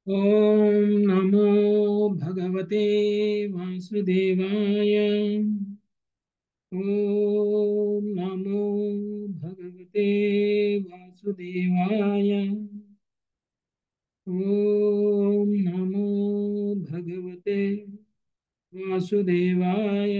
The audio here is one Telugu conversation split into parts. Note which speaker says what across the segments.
Speaker 1: ॐ नमो भगवते वासुदेवाय ॐ नमो भगवते वासुदेवाय ॐ नमो भगवते वासुदेवाय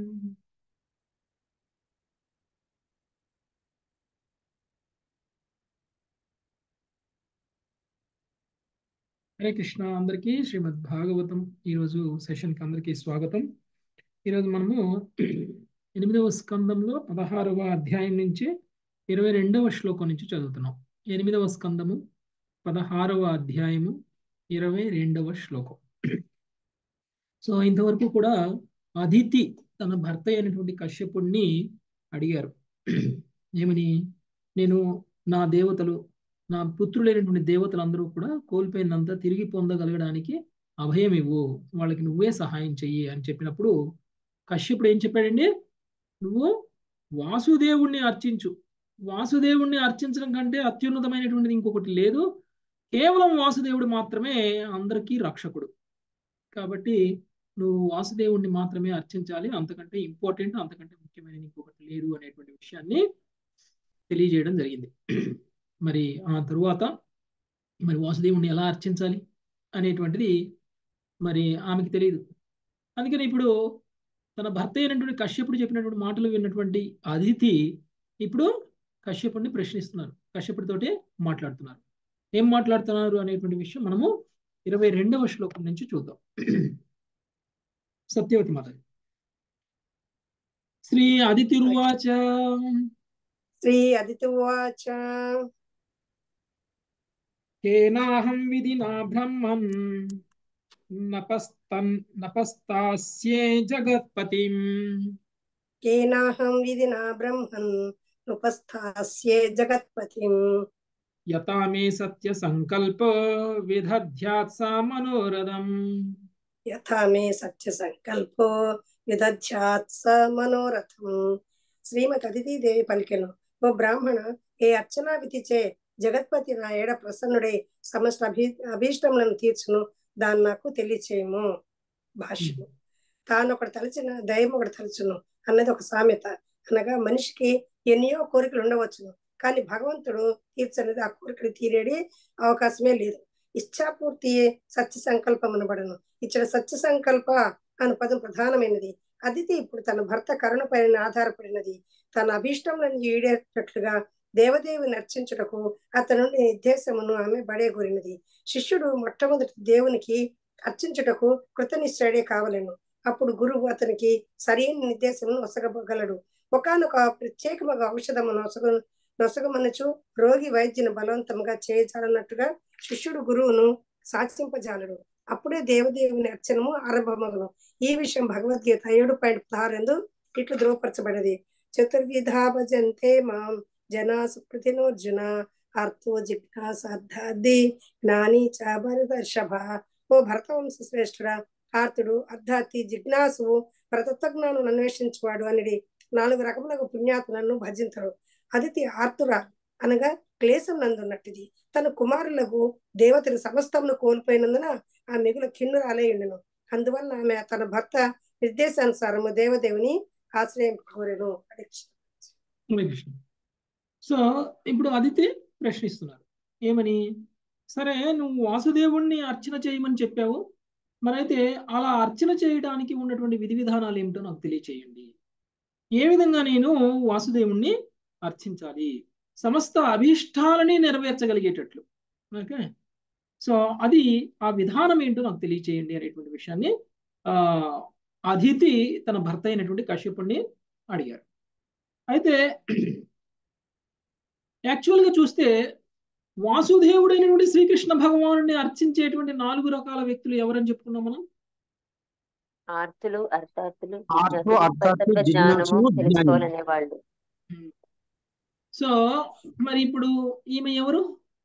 Speaker 1: హరే కృష్ణ అందరికీ శ్రీమద్ భాగవతం ఈరోజు సెషన్కి అందరికీ స్వాగతం ఈరోజు మనము ఎనిమిదవ స్కందంలో పదహారవ అధ్యాయం నుంచి ఇరవై రెండవ శ్లోకం నుంచి చదువుతున్నాం ఎనిమిదవ స్కందము పదహారవ అధ్యాయము ఇరవై రెండవ శ్లోకం సో ఇంతవరకు కూడా అదితి తన భర్త అయినటువంటి కశ్యపుణ్ణి అడిగారు ఏమని నేను నా దేవతలు నా పుత్రులైనటువంటి దేవతలందరూ కూడా కోల్పోయినంత తిరిగి పొందగలగడానికి అభయం ఇవ్వు వాళ్ళకి నువ్వే సహాయం చెయ్యి అని చెప్పినప్పుడు కశ్యపుడు ఏం చెప్పాడండి నువ్వు వాసుదేవుణ్ణి అర్చించు వాసుదేవుణ్ణి అర్చించడం కంటే అత్యున్నతమైనటువంటిది ఇంకొకటి లేదు కేవలం వాసుదేవుడు మాత్రమే అందరికీ రక్షకుడు కాబట్టి నువ్వు వాసుదేవుణ్ణి మాత్రమే అర్చించాలి అంతకంటే ఇంపార్టెంట్ అంతకంటే ముఖ్యమైన ఇంకొకటి లేదు అనేటువంటి విషయాన్ని తెలియజేయడం జరిగింది మరి ఆ తరువాత మరి వాసుదేవుణ్ణి ఎలా అర్చించాలి అనేటువంటిది మరి ఆమెకి తెలియదు అందుకని ఇప్పుడు తన భర్త అయినటువంటి కశ్యపుడు చెప్పినటువంటి మాటలు విన్నటువంటి అదితి ఇప్పుడు కశ్యపుడిని ప్రశ్నిస్తున్నారు కశ్యపుడితోటి మాట్లాడుతున్నారు ఏం మాట్లాడుతున్నారు అనేటువంటి విషయం మనము ఇరవై రెండవ శ్లోకం నుంచి చూద్దాం సత్యవతి మాత శ్రీ అదితిరువాచ
Speaker 2: శ్రీ అదితివాచ
Speaker 1: కేనాహం విధినా బ్రహ్మం నపస్తన్ నపస్తాస్యే జగత్పతిం
Speaker 2: కేనాహం విధినా బ్రహ్మన్ ఉపస్థాస్యే జగత్పతిం
Speaker 1: యథా మే సత్య సంకల్ప విదధ్యాత్ సా మనోరథం
Speaker 2: యథా మే సత్య సంకల్పో విదధ్యాత్ స మనోరథం శ్రీమతి అదితిదేవి పలికెను ఓ బ్రాహ్మణ ఏ అర్చనా విధిచే జగత్పతి నా ఏడ ప్రసన్నుడై సమస్త అభి అభీష్టములను తీర్చును దాన్ని నాకు తెలియచేయము భాష్యము తాను ఒకటి తలచిన దైవం ఒకటి తలచును అన్నది ఒక సామెత అనగా మనిషికి ఎన్నో కోరికలు ఉండవచ్చును కానీ భగవంతుడు తీర్చనేది ఆ కోరికలు తీరేడి అవకాశమే లేదు ఇచ్ఛాపూర్తి సత్య సంకల్పం అనబడను ఇచ్చట సత్య సంకల్ప అను పదం ప్రధానమైనది అదితి ఇప్పుడు తన భర్త కరుణ పైన ఆధారపడినది తన అభీష్టములను ఈడేటట్లుగా దేవదేవుని అర్చించుటకు అతను నిర్దేశమును ఆమె బడేగూరినది శిష్యుడు మొట్టమొదటి దేవునికి అర్చించుటకు కృతనిశ్చయుడే కావలేను అప్పుడు గురువు అతనికి సరైన నిర్దేశమును నొసగగలడు ఒకనొక ప్రత్యేకముగా ఔషధము నొసగ నొసగమనచు రోగి వైద్యుని బలవంతముగా చేయజాలన్నట్టుగా శిష్యుడు గురువును సాక్షింపజాలడు అప్పుడే దేవదేవుని అర్చనము ఆరంభమగును ఈ విషయం భగవద్గీత ఏడు పాయింట్ పదహారు ఇట్లు ధృవపరచబడినది చతుర్విధా భజంతే మాం జనా సుకృతినోర్జున అర్థో జిజ్ఞాసార్థాది జ్ఞాని చ భరతర్షభ ఓ భరతవంశ శ్రేష్ఠుడ ఆర్తుడు అర్ధార్థి జిజ్ఞాసువు ప్రతత్వజ్ఞానం అన్వేషించువాడు అనేది నాలుగు రకములకు పుణ్యాతులను భజించరు అదితి ఆర్తురా అనగా క్లేశం నందున్నట్టిది తన కుమారులకు దేవతలు సమస్తమును కోల్పోయినందున ఆ మిగుల కిన్నురాలే ఉండను అందువల్ల ఆమె తన భర్త నిర్దేశానుసారము దేవదేవుని ఆశ్రయం కోరెను
Speaker 1: కృష్ణ సో ఇప్పుడు అదితి ప్రశ్నిస్తున్నారు ఏమని సరే నువ్వు వాసుదేవుణ్ణి అర్చన చేయమని చెప్పావు మరైతే అలా అర్చన చేయడానికి ఉన్నటువంటి విధి విధానాలు ఏమిటో నాకు తెలియచేయండి ఏ విధంగా నేను వాసుదేవుణ్ణి అర్చించాలి సమస్త అభీష్టాలని నెరవేర్చగలిగేటట్లు ఓకే సో అది ఆ విధానం ఏంటో నాకు తెలియచేయండి అనేటువంటి విషయాన్ని ఆ అదితి తన భర్త అయినటువంటి కశ్యపుణ్ణి అడిగారు అయితే యాక్చువల్గా చూస్తే వాసుదేవుడైనటువంటి శ్రీకృష్ణ భగవాను అర్చించేటువంటి నాలుగు రకాల వ్యక్తులు ఎవరని చెప్పుకున్నాం మనం
Speaker 3: ఆర్తులు అర్థార్థులు
Speaker 4: ఆర్తు, అర్థార్థు,
Speaker 3: జ్ఞానము
Speaker 4: జిజ్ఞాసు, జ్ఞాని.
Speaker 3: తెలుసుకోవాలనే వాళ్ళు
Speaker 1: సో మరి ఇప్పుడు ఈమె ఎవరు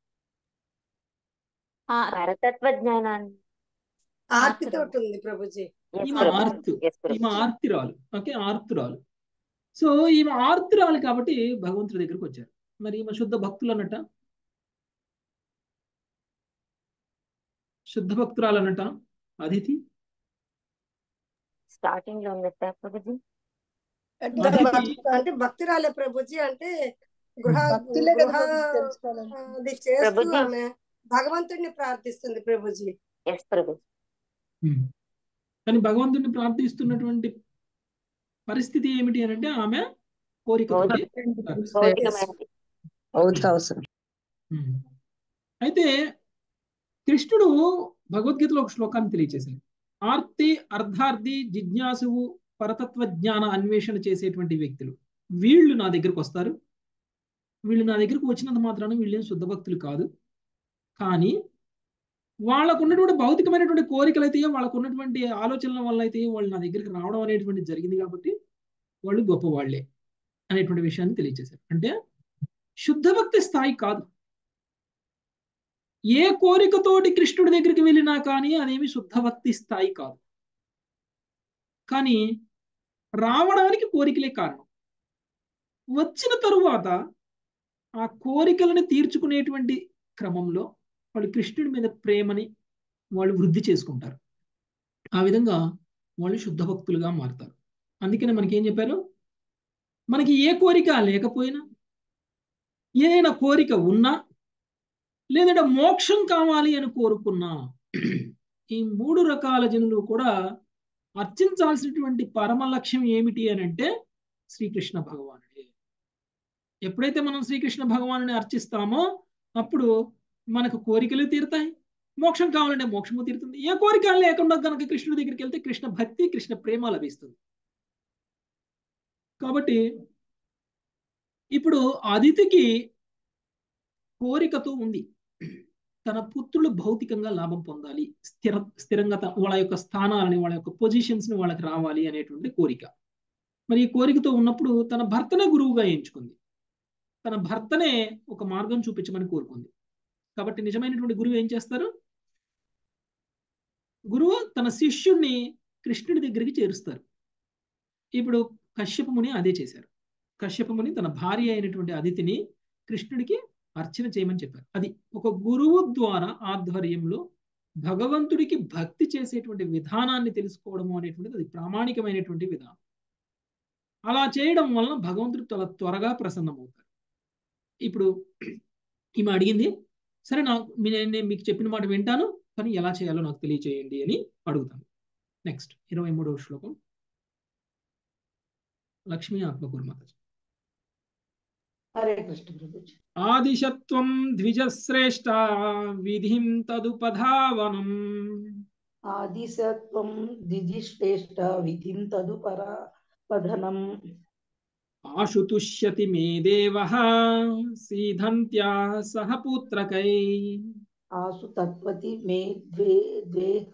Speaker 3: పరతత్వ జ్ఞానాన్ని
Speaker 2: ఆర్తితో ఉంది ప్రభుజీ
Speaker 3: Yes,
Speaker 1: ఈమె
Speaker 3: ప్రభు.
Speaker 1: ఆర్తు
Speaker 3: Yes, ప్రభు.
Speaker 1: ఈమె ఆర్తిరాలు ఓకే ఆర్తురాలు సో ఈమె ఆర్తురాలు కాబట్టి భగవంతుడి దగ్గరికి వచ్చారు మరి ఈమె శుద్ధ భక్తులు అన్నట్ట శుద్ధ భక్తురాలన్నట అదితి
Speaker 3: స్టార్టింగ్ లో ఉంది సార్ ప్రభుజీ
Speaker 2: అంటే
Speaker 1: అదితి
Speaker 2: భక్తి- అంటే భక్తిరాలే ప్రభుజీ అంటే గృహ
Speaker 4: భక్తులే కదా
Speaker 2: గృహ
Speaker 4: ప్రభుజీ తెలుసుకోవాలంటే
Speaker 2: అది చేస్తూ
Speaker 3: ప్రభుజీ.
Speaker 2: ఆమె భగవంతుడిని ప్రార్థిస్తుంది ప్రభుజీ
Speaker 3: ఎస్ ప్రభుజీ
Speaker 1: ఉమ్. కానీ భగవంతుడిని ప్రార్థిస్తున్నటువంటి పరిస్థితి ఏమిటి అని అంటే ఆమె కోరికతోటి
Speaker 3: భౌతికమైనది
Speaker 4: భౌతిక అవసరం
Speaker 1: ఉమ్. అయితే కృష్ణుడు భగవద్గీతలో ఒక శ్లోకాన్ని తెలియచేశారు ఆర్తి అర్ధార్థి జిజ్ఞాసువు పరతత్వ జ్ఞాన అన్వేషణ చేసేటువంటి వ్యక్తులు వీళ్ళు నా దగ్గరకు వస్తారు వీళ్ళు నా దగ్గరకు వచ్చినంత మాత్రాన వీళ్ళు ఏం శుద్ధ భక్తులు కాదు కానీ వాళ్ళకు ఉన్నటువంటి భౌతికమైనటువంటి కోరికలు అయితే వాళ్ళకు ఉన్నటువంటి ఆలోచనల వల్ల అయితే వాళ్ళు నా దగ్గరికి రావడం అనేటువంటి జరిగింది కాబట్టి వాళ్ళు గొప్పవాళ్లే అనేటువంటి విషయాన్ని తెలియజేశారు అంటే శుద్ధ భక్తి స్థాయి కాదు ఏ కోరికతోటి కృష్ణుడి దగ్గరికి వెళ్ళినా కానీ అదేమి శుద్ధ భక్తి స్థాయి కాదు కానీ రావడానికి కోరికలే కారణం వచ్చిన తరువాత ఆ కోరికలను తీర్చుకునేటువంటి క్రమంలో వాళ్ళు కృష్ణుడి మీద ప్రేమని వాళ్ళు వృద్ధి చేసుకుంటారు ఆ విధంగా వాళ్ళు శుద్ధ భక్తులుగా మారుతారు అందుకనే మనకి ఏం చెప్పారు మనకి ఏ కోరిక లేకపోయినా ఏదైనా కోరిక ఉన్నా లేదంటే మోక్షం కావాలి అని కోరుకున్నా ఈ మూడు రకాల జనులు కూడా అర్చించాల్సినటువంటి పరమ లక్ష్యం ఏమిటి అని అంటే శ్రీకృష్ణ భగవానుడే ఎప్పుడైతే మనం శ్రీకృష్ణ భగవానుని అర్చిస్తామో అప్పుడు మనకు కోరికలు తీరుతాయి మోక్షం కావాలంటే మోక్షము తీరుతుంది ఏ కోరిక లేకుండా కనుక కృష్ణుడి దగ్గరికి వెళ్తే కృష్ణ భక్తి కృష్ణ ప్రేమ లభిస్తుంది కాబట్టి ఇప్పుడు అదితికి కోరికతో ఉంది తన పుత్రులు భౌతికంగా లాభం పొందాలి స్థిర స్థిరంగా త- వాళ్ళ యొక్క స్థానాలని వాళ్ళ యొక్క పొజిషన్స్ ని వాళ్ళకి రావాలి అనేటువంటి కోరిక మరి ఈ కోరికతో ఉన్నప్పుడు తన భర్తనే గురువుగా ఎంచుకుంది తన భర్తనే ఒక మార్గం చూపించమని కోరుకుంది కాబట్టి నిజమైనటువంటి గురువు ఏం చేస్తారు గురువు తన శిష్యుణ్ణి కృష్ణుడి దగ్గరికి చేరుస్తారు ఇప్పుడు కశ్యప ముని అదే చేశారు కశ్యప ముని తన భార్య అయినటువంటి అదితిని కృష్ణుడికి అర్చన చేయమని చెప్పారు అది ఒక గురువు ద్వారా ఆధ్వర్యంలో భగవంతుడికి భక్తి చేసేటువంటి విధానాన్ని తెలుసుకోవడము అనేటువంటిది అది ప్రామాణికమైనటువంటి విధానం అలా చేయడం వలన భగవంతుడు చాలా త్వరగా ప్రసన్నమవుతారు ఇప్పుడు ఈమె అడిగింది సరే నాకు మీ- నేను మీకు చెప్పిన మాట వింటాను కానీ ఎలా చేయాలో నాకు తెలియచేయండి అని అడుగుతాను నెక్స్ట్ ఇరవై మూడవ శ్లోకం లక్ష్మీ ఆత్మకూర్మత
Speaker 4: హరే కృష్ణ ప్రభుజీ
Speaker 1: ఆదిశత్వం ద్విజశ్రేష్ట విధిం తదుపధావనం
Speaker 4: ఆదిసత్వం దిజిశ్రేష్ట విధిం తదుపర పధనం
Speaker 1: ఆశుతుష్యతి మే దేవ సీధంత్యా సహ పుత్రకై
Speaker 4: ఆసు తత్వతి మే ద్వే ద్వేహ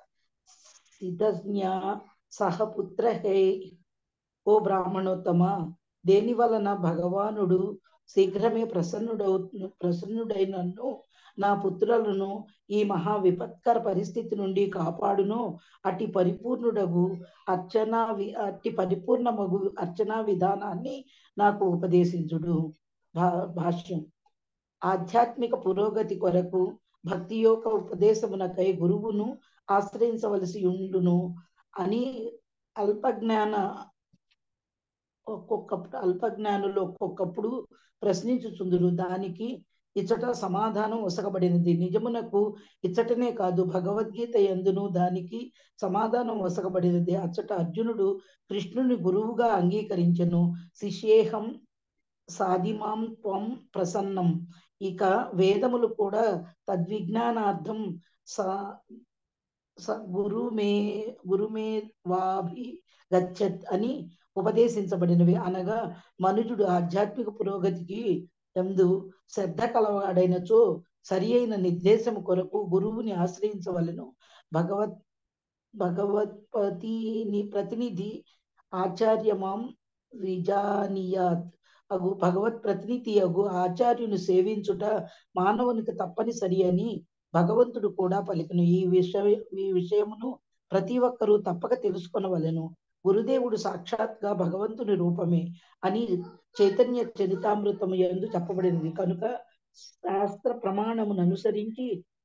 Speaker 4: సిధజ్ఞా సహ పుత్రహే ఓ బ్రాహ్మణోత్తమ దేని వలన భగవానుడు శీఘ్రమే ప్రసన్నుడవు ప్రసన్నుడైనను నా పుత్రులను ఈ మహా విపత్కర పరిస్థితి నుండి కాపాడును అట్టి పరిపూర్ణుడగు అర్చనా వి అట్టి పరిపూర్ణమగు అర్చనా విధానాన్ని నాకు ఉపదేశించుడు భా భాష్యం ఆధ్యాత్మిక పురోగతి కొరకు భక్తి యొక్క ఉపదేశమునకై గురువును ఆశ్రయించవలసి ఉండును అని అల్పజ్ఞాన ఒక్కొక్కప్పుడు అల్పజ్ఞానులు ఒక్కొక్కప్పుడు ప్రశ్నించుచుందురు దానికి ఇచ్చట సమాధానం ఒసగబడినది నిజమునకు ఇచ్చటనే కాదు భగవద్గీత ఎందును దానికి సమాధానం ఒసగబడినది అచ్చట అర్జునుడు కృష్ణుని గురువుగా అంగీకరించెను శిష్యేహం సాధిమాం త్వం ప్రసన్నం ఇక వేదములు కూడా తద్విజ్ఞానార్థం స స గురుమే గురుమే వాభి గచ్చత్ అని ఉపదేశించబడినవి అనగా మనుజుడు ఆధ్యాత్మిక పురోగతికి ఎందు శ్రద్ధ కలవాడైనచో సరి అయిన నిర్దేశం కొరకు గురువుని ఆశ్రయించవలను భగవత్ భగవత్పతిని ప్రతినిధి ఆచార్యమాం విజానియాత్ అగు భగవత్ ప్రతినిధి అగు ఆచార్యుని సేవించుట మానవునికి తప్పనిసరి అని భగవంతుడు కూడా పలికను ఈ విషయ ఈ విషయమును ప్రతి ఒక్కరూ తప్పక తెలుసుకొనవలెను గురుదేవుడు సాక్షాత్గా భగవంతుని రూపమే అని చైతన్య చరితామృతము ఎందు చెప్పబడినది కనుక శాస్త్ర ప్రమాణమును అనుసరించి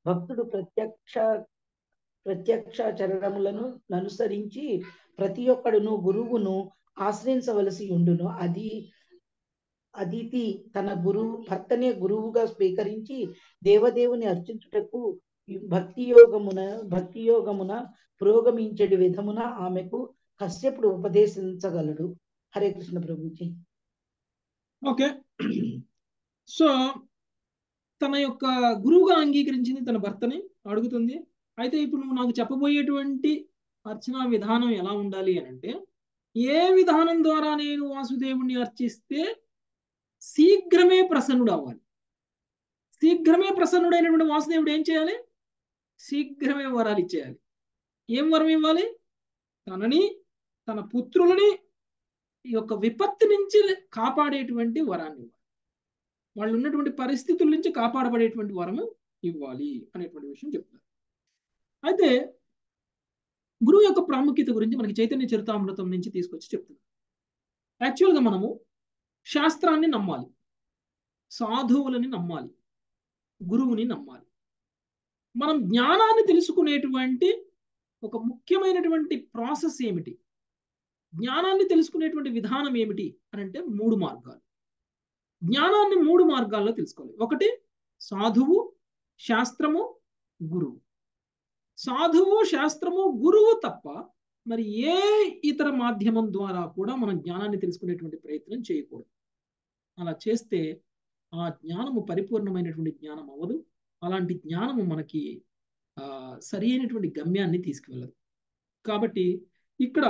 Speaker 4: భక్తుడు ప్రత్యక్ష ప్రత్యక్షాచరణములను అనుసరించి ప్రతి ఒక్కడును గురువును ఆశ్రయించవలసి ఉండును అది అదితి తన గురువు భర్తనే గురువుగా స్వీకరించి దేవదేవుని అర్చించుటకు భక్తి యోగమున భక్తి యోగమున పురోగమించడి విధమున ఆమెకు కశ్యపుడు ఉపదేశించగలడు హరే కృష్ణ ప్రభుజీ
Speaker 1: ఓకే సో తన యొక్క గురువుగా అంగీకరించింది తన భర్తని అడుగుతుంది అయితే ఇప్పుడు నువ్వు నాకు చెప్పబోయేటువంటి అర్చనా విధానం ఎలా ఉండాలి అని అంటే ఏ విధానం ద్వారా నేను వాసుదేవుణ్ణి అర్చిస్తే శీఘ్రమే ప్రసన్నుడు అవ్వాలి శీఘ్రమే ప్రసన్నుడైనటువంటి వాసుదేవుడు ఏం చేయాలి శీఘ్రమే వరాలు ఇచ్చేయాలి ఏం వరం ఇవ్వాలి తనని తన పుత్రులని ఈ యొక్క విపత్తు నుంచి కాపాడేటువంటి వరాన్ని ఇవ్వాలి వాళ్ళు ఉన్నటువంటి పరిస్థితుల నుంచి కాపాడబడేటువంటి వరము ఇవ్వాలి అనేటువంటి విషయం చెప్తున్నారు అయితే గురువు యొక్క ప్రాముఖ్యత గురించి మనకి చైతన్య చరితామృతం నుంచి తీసుకొచ్చి చెప్తున్నారు యాక్చువల్గా మనము శాస్త్రాన్ని నమ్మాలి సాధువులని నమ్మాలి గురువుని నమ్మాలి మనం జ్ఞానాన్ని తెలుసుకునేటువంటి ఒక ముఖ్యమైనటువంటి ప్రాసెస్ ఏమిటి జ్ఞానాన్ని తెలుసుకునేటువంటి విధానం ఏమిటి అని అంటే మూడు మార్గాలు జ్ఞానాన్ని మూడు మార్గాల్లో తెలుసుకోవాలి ఒకటి సాధువు శాస్త్రము గురువు సాధువు శాస్త్రము గురువు తప్ప మరి ఏ ఇతర మాధ్యమం ద్వారా కూడా మనం జ్ఞానాన్ని తెలుసుకునేటువంటి ప్రయత్నం చేయకూడదు అలా చేస్తే ఆ జ్ఞానము పరిపూర్ణమైనటువంటి జ్ఞానం అవ్వదు అలాంటి జ్ఞానము మనకి ఆ సరి అయినటువంటి గమ్యాన్ని తీసుకువెళ్ళదు కాబట్టి ఇక్కడ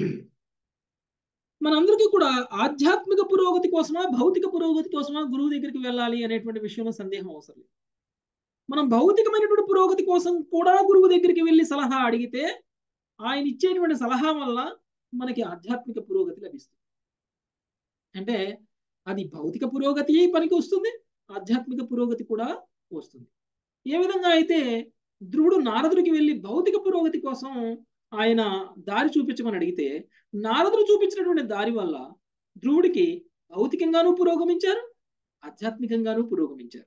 Speaker 1: మనందరికీ కూడా ఆధ్యాత్మిక పురోగతి కోసమా భౌతిక పురోగతి కోసమా గురువు దగ్గరికి వెళ్ళాలి అనేటువంటి విషయంలో సందేహం అవసరం లేదు మనం భౌతికమైనటువంటి పురోగతి కోసం కూడా గురువు దగ్గరికి వెళ్ళి సలహా అడిగితే ఆయన ఇచ్చేటువంటి సలహా వల్ల మనకి ఆధ్యాత్మిక పురోగతి లభిస్తుంది అంటే అది భౌతిక పురోగతి పనికి వస్తుంది ఆధ్యాత్మిక పురోగతి కూడా వస్తుంది ఏ విధంగా అయితే ధ్రువుడు నారదుడికి వెళ్ళి భౌతిక పురోగతి కోసం ఆయన దారి చూపించమని అడిగితే నారదుడు చూపించినటువంటి దారి వల్ల ధ్రువుడికి భౌతికంగానూ పురోగమించారు ఆధ్యాత్మికంగానూ పురోగమించారు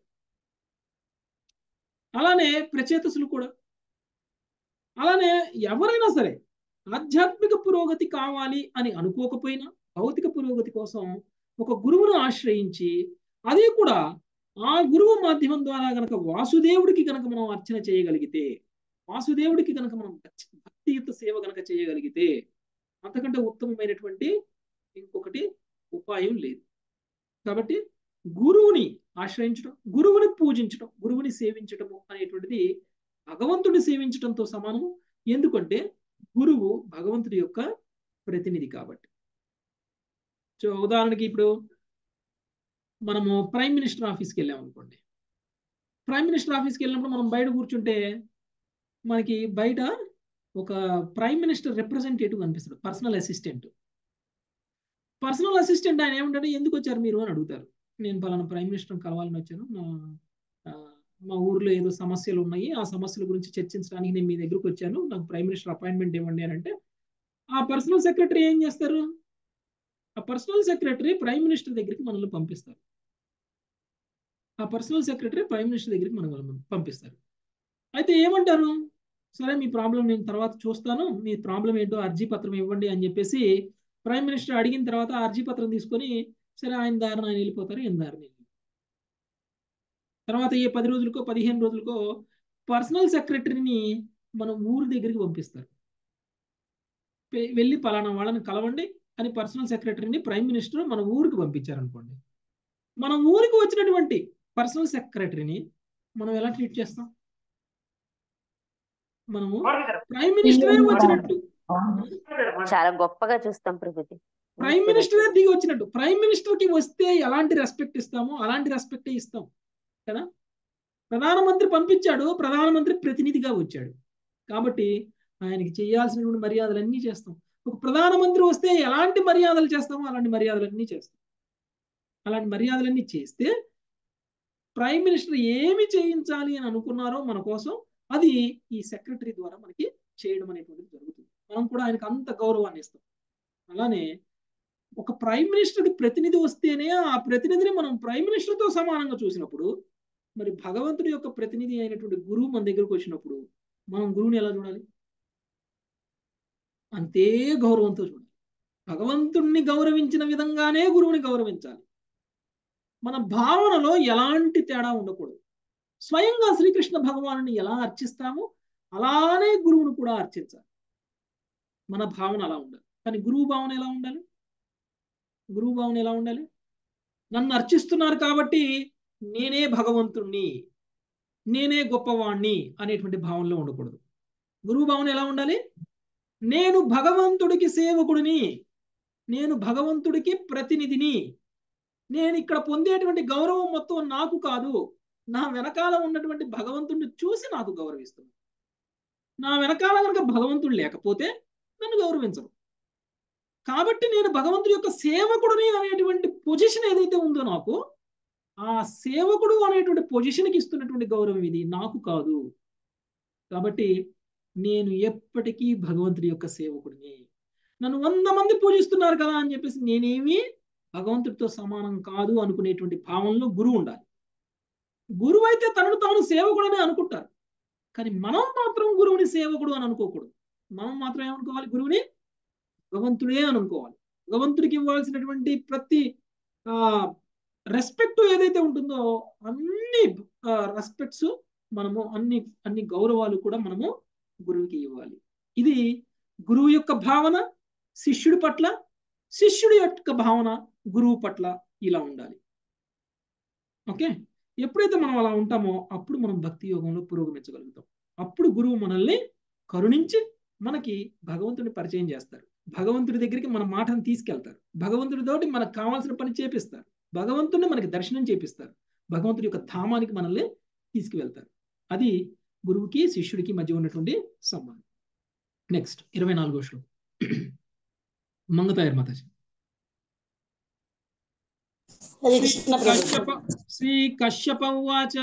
Speaker 1: అలానే ప్రచేతసులు కూడా అలానే ఎవరైనా సరే ఆధ్యాత్మిక పురోగతి కావాలి అని అనుకోకపోయినా భౌతిక పురోగతి కోసం ఒక గురువును ఆశ్రయించి అది కూడా ఆ గురువు మాధ్యమం ద్వారా గనక వాసుదేవుడికి గనక మనం అర్చన చేయగలిగితే వాసుదేవుడికి గనక మనం భక్తియుత సేవ గనక చేయగలిగితే అంతకంటే ఉత్తమమైనటువంటి ఇంకొకటి ఉపాయం లేదు కాబట్టి గురువుని ఆశ్రయించడం గురువుని పూజించడం గురువుని సేవించటము అనేటువంటిది భగవంతుడిని సేవించడంతో సమానము ఎందుకంటే గురువు భగవంతుడి యొక్క ప్రతినిధి కాబట్టి సో ఉదాహరణకి ఇప్పుడు మనము ప్రైమ్ మినిస్టర్ ఆఫీస్కి వెళ్ళాం అనుకోండి ప్రైమ్ మినిస్టర్ ఆఫీస్కి వెళ్ళినప్పుడు మనం బయట కూర్చుంటే మనకి బయట ఒక ప్రైమ్ మినిస్టర్ రిప్రజెంటేటివ్ కనిపిస్తాడు పర్సనల్ అసిస్టెంట్ పర్సనల్ అసిస్టెంట్ ఆయన ఏమంటాడు ఎందుకు వచ్చారు మీరు అని అడుగుతారు నేను పలానా ప్రైమ్ మినిస్టర్ కలవాలని వచ్చాను నా మా ఊర్లో ఏదో సమస్యలు ఉన్నాయి ఆ సమస్యల గురించి చర్చించడానికి నేను మీ దగ్గరకు వచ్చాను నాకు ప్రైమ్ మినిస్టర్ అపాయింట్మెంట్ ఇవ్వండి అని అంటే ఆ పర్సనల్ సెక్రటరీ ఏం చేస్తారు ఆ పర్సనల్ సెక్రటరీ ప్రైమ్ మినిస్టర్ దగ్గరికి మనల్ని పంపిస్తారు ఆ పర్సనల్ సెక్రటరీ ప్రైమ్ మినిస్టర్ దగ్గరికి మనల్ని పంపిస్తారు అయితే ఏమంటారు సరే మీ ప్రాబ్లం నేను తర్వాత చూస్తాను మీ ప్రాబ్లం ఏంటో అర్జీ పత్రం ఇవ్వండి అని చెప్పేసి ప్రైమ్ మినిస్టర్ అడిగిన తర్వాత అర్జీ పత్రం తీసుకొని సరే ఆయన దారిన ఆయన వెళ్ళిపోతారు ఈయన దారిని తర్వాత ఏ పది రోజులకో పదిహేను రోజులకో పర్సనల్ సెక్రటరీని మన ఊరి దగ్గరికి పంపిస్తారు వెళ్ళి పలానా వాళ్ళని కలవండి అని పర్సనల్ సెక్రటరీని ప్రైమ్ మినిస్టర్ మన ఊరికి పంపించారనుకోండి మన ఊరికి వచ్చినటువంటి పర్సనల్ సెక్రటరీని మనం ఎలా ట్రీట్ చేస్తాం మనము ప్రైమ్ మినిస్టరే వచ్చినట్టు
Speaker 3: చాలా గొప్పగా చూస్తాం ప్రభుజీ
Speaker 1: ప్రైమ్ మినిస్టరే దిగి వచ్చినట్టు ప్రైమ్ మినిస్టర్ కి వస్తే ఎలాంటి రెస్పెక్ట్ ఇస్తామో అలాంటి రెస్పెక్ట్ ఇస్తాం కదా ప్రధానమంత్రి పంపించాడు ప్రధానమంత్రి ప్రతినిధిగా వచ్చాడు కాబట్టి ఆయనకి చేయాల్సినటువంటి మర్యాదలన్నీ చేస్తాం ఒక ప్రధానమంత్రి వస్తే ఎలాంటి మర్యాదలు చేస్తామో అలాంటి మర్యాదలన్నీ చేస్తాం అలాంటి మర్యాదలన్నీ చేస్తే ప్రైమ్ మినిస్టర్ ఏమి చేయించాలి అని అనుకున్నారో మన కోసం అది ఈ సెక్రటరీ ద్వారా మనకి చేయడం అనేటువంటిది జరుగుతుంది మనం కూడా ఆయనకు అంత గౌరవాన్ని ఇస్తాం అలానే ఒక ప్రైమ్ మినిస్టర్కి ప్రతినిధి వస్తేనే ఆ ప్రతినిధిని మనం ప్రైమ్ మినిస్టర్తో సమానంగా చూసినప్పుడు మరి భగవంతుడి యొక్క ప్రతినిధి అయినటువంటి గురువు మన దగ్గరకు వచ్చినప్పుడు మనం గురువుని ఎలా చూడాలి అంతే గౌరవంతో చూడాలి భగవంతుణ్ణి గౌరవించిన విధంగానే గురువుని గౌరవించాలి మన భావనలో ఎలాంటి తేడా ఉండకూడదు స్వయంగా శ్రీకృష్ణ భగవాను ఎలా అర్చిస్తామో అలానే గురువును కూడా అర్చించాలి మన భావన అలా ఉండాలి కానీ గురువు భావన ఎలా ఉండాలి గురువు భావన ఎలా ఉండాలి నన్ను అర్చిస్తున్నారు కాబట్టి నేనే భగవంతుణ్ణి నేనే గొప్పవాణ్ణి అనేటువంటి భావనలో ఉండకూడదు గురువు భావన ఎలా ఉండాలి నేను భగవంతుడికి సేవకుడిని నేను భగవంతుడికి ప్రతినిధిని నేను ఇక్కడ పొందేటువంటి గౌరవం మొత్తం నాకు కాదు నా వెనకాల ఉన్నటువంటి భగవంతుడిని చూసి నాకు గౌరవిస్తుంది నా వెనకాల కనుక భగవంతుడు లేకపోతే నన్ను గౌరవించరు కాబట్టి నేను భగవంతుడి యొక్క సేవకుడిని అనేటువంటి పొజిషన్ ఏదైతే ఉందో నాకు ఆ సేవకుడు అనేటువంటి పొజిషన్కి ఇస్తున్నటువంటి గౌరవం ఇది నాకు కాదు కాబట్టి నేను ఎప్పటికీ భగవంతుడి యొక్క సేవకుడిని నన్ను వంద మంది పూజిస్తున్నారు కదా అని చెప్పేసి నేనేమి భగవంతుడితో సమానం కాదు అనుకునేటువంటి భావంలో గురువు ఉండాలి గురువు అయితే తనను తాను సేవకుడని అనుకుంటారు కానీ మనం మాత్రం గురువుని సేవకుడు అని అనుకోకూడదు మనం మాత్రం ఏమనుకోవాలి గురువుని భగవంతుడే అని అనుకోవాలి భగవంతుడికి ఇవ్వాల్సినటువంటి ప్రతి ఆ రెస్పెక్ట్ ఏదైతే ఉంటుందో అన్ని రెస్పెక్ట్స్ మనము అన్ని అన్ని గౌరవాలు కూడా మనము గురువుకి ఇవ్వాలి ఇది గురువు యొక్క భావన శిష్యుడి పట్ల శిష్యుడి యొక్క భావన గురువు పట్ల ఇలా ఉండాలి ఓకే ఎప్పుడైతే మనం అలా ఉంటామో అప్పుడు మనం భక్తి యోగంలో పురోగమించగలుగుతాం అప్పుడు గురువు మనల్ని కరుణించి మనకి భగవంతుని పరిచయం చేస్తారు భగవంతుడి దగ్గరికి మన మాటను తీసుకెళ్తారు భగవంతుడితోటి మనకు కావాల్సిన పని చేపిస్తారు భగవంతుడిని మనకి దర్శనం చేపిస్తారు భగవంతుడి యొక్క ధామానికి మనల్ని తీసుకువెళ్తారు అది గురువుకి శిష్యుడికి మధ్య ఉన్నటువంటి సంబంధం నెక్స్ట్ ఇరవై నాలుగో శ్లోకం మంగతాయర్ మాతాజీ
Speaker 5: హరే కృష్ణ
Speaker 1: కశ్యప శ్రీ కశ్యప ఉవాచ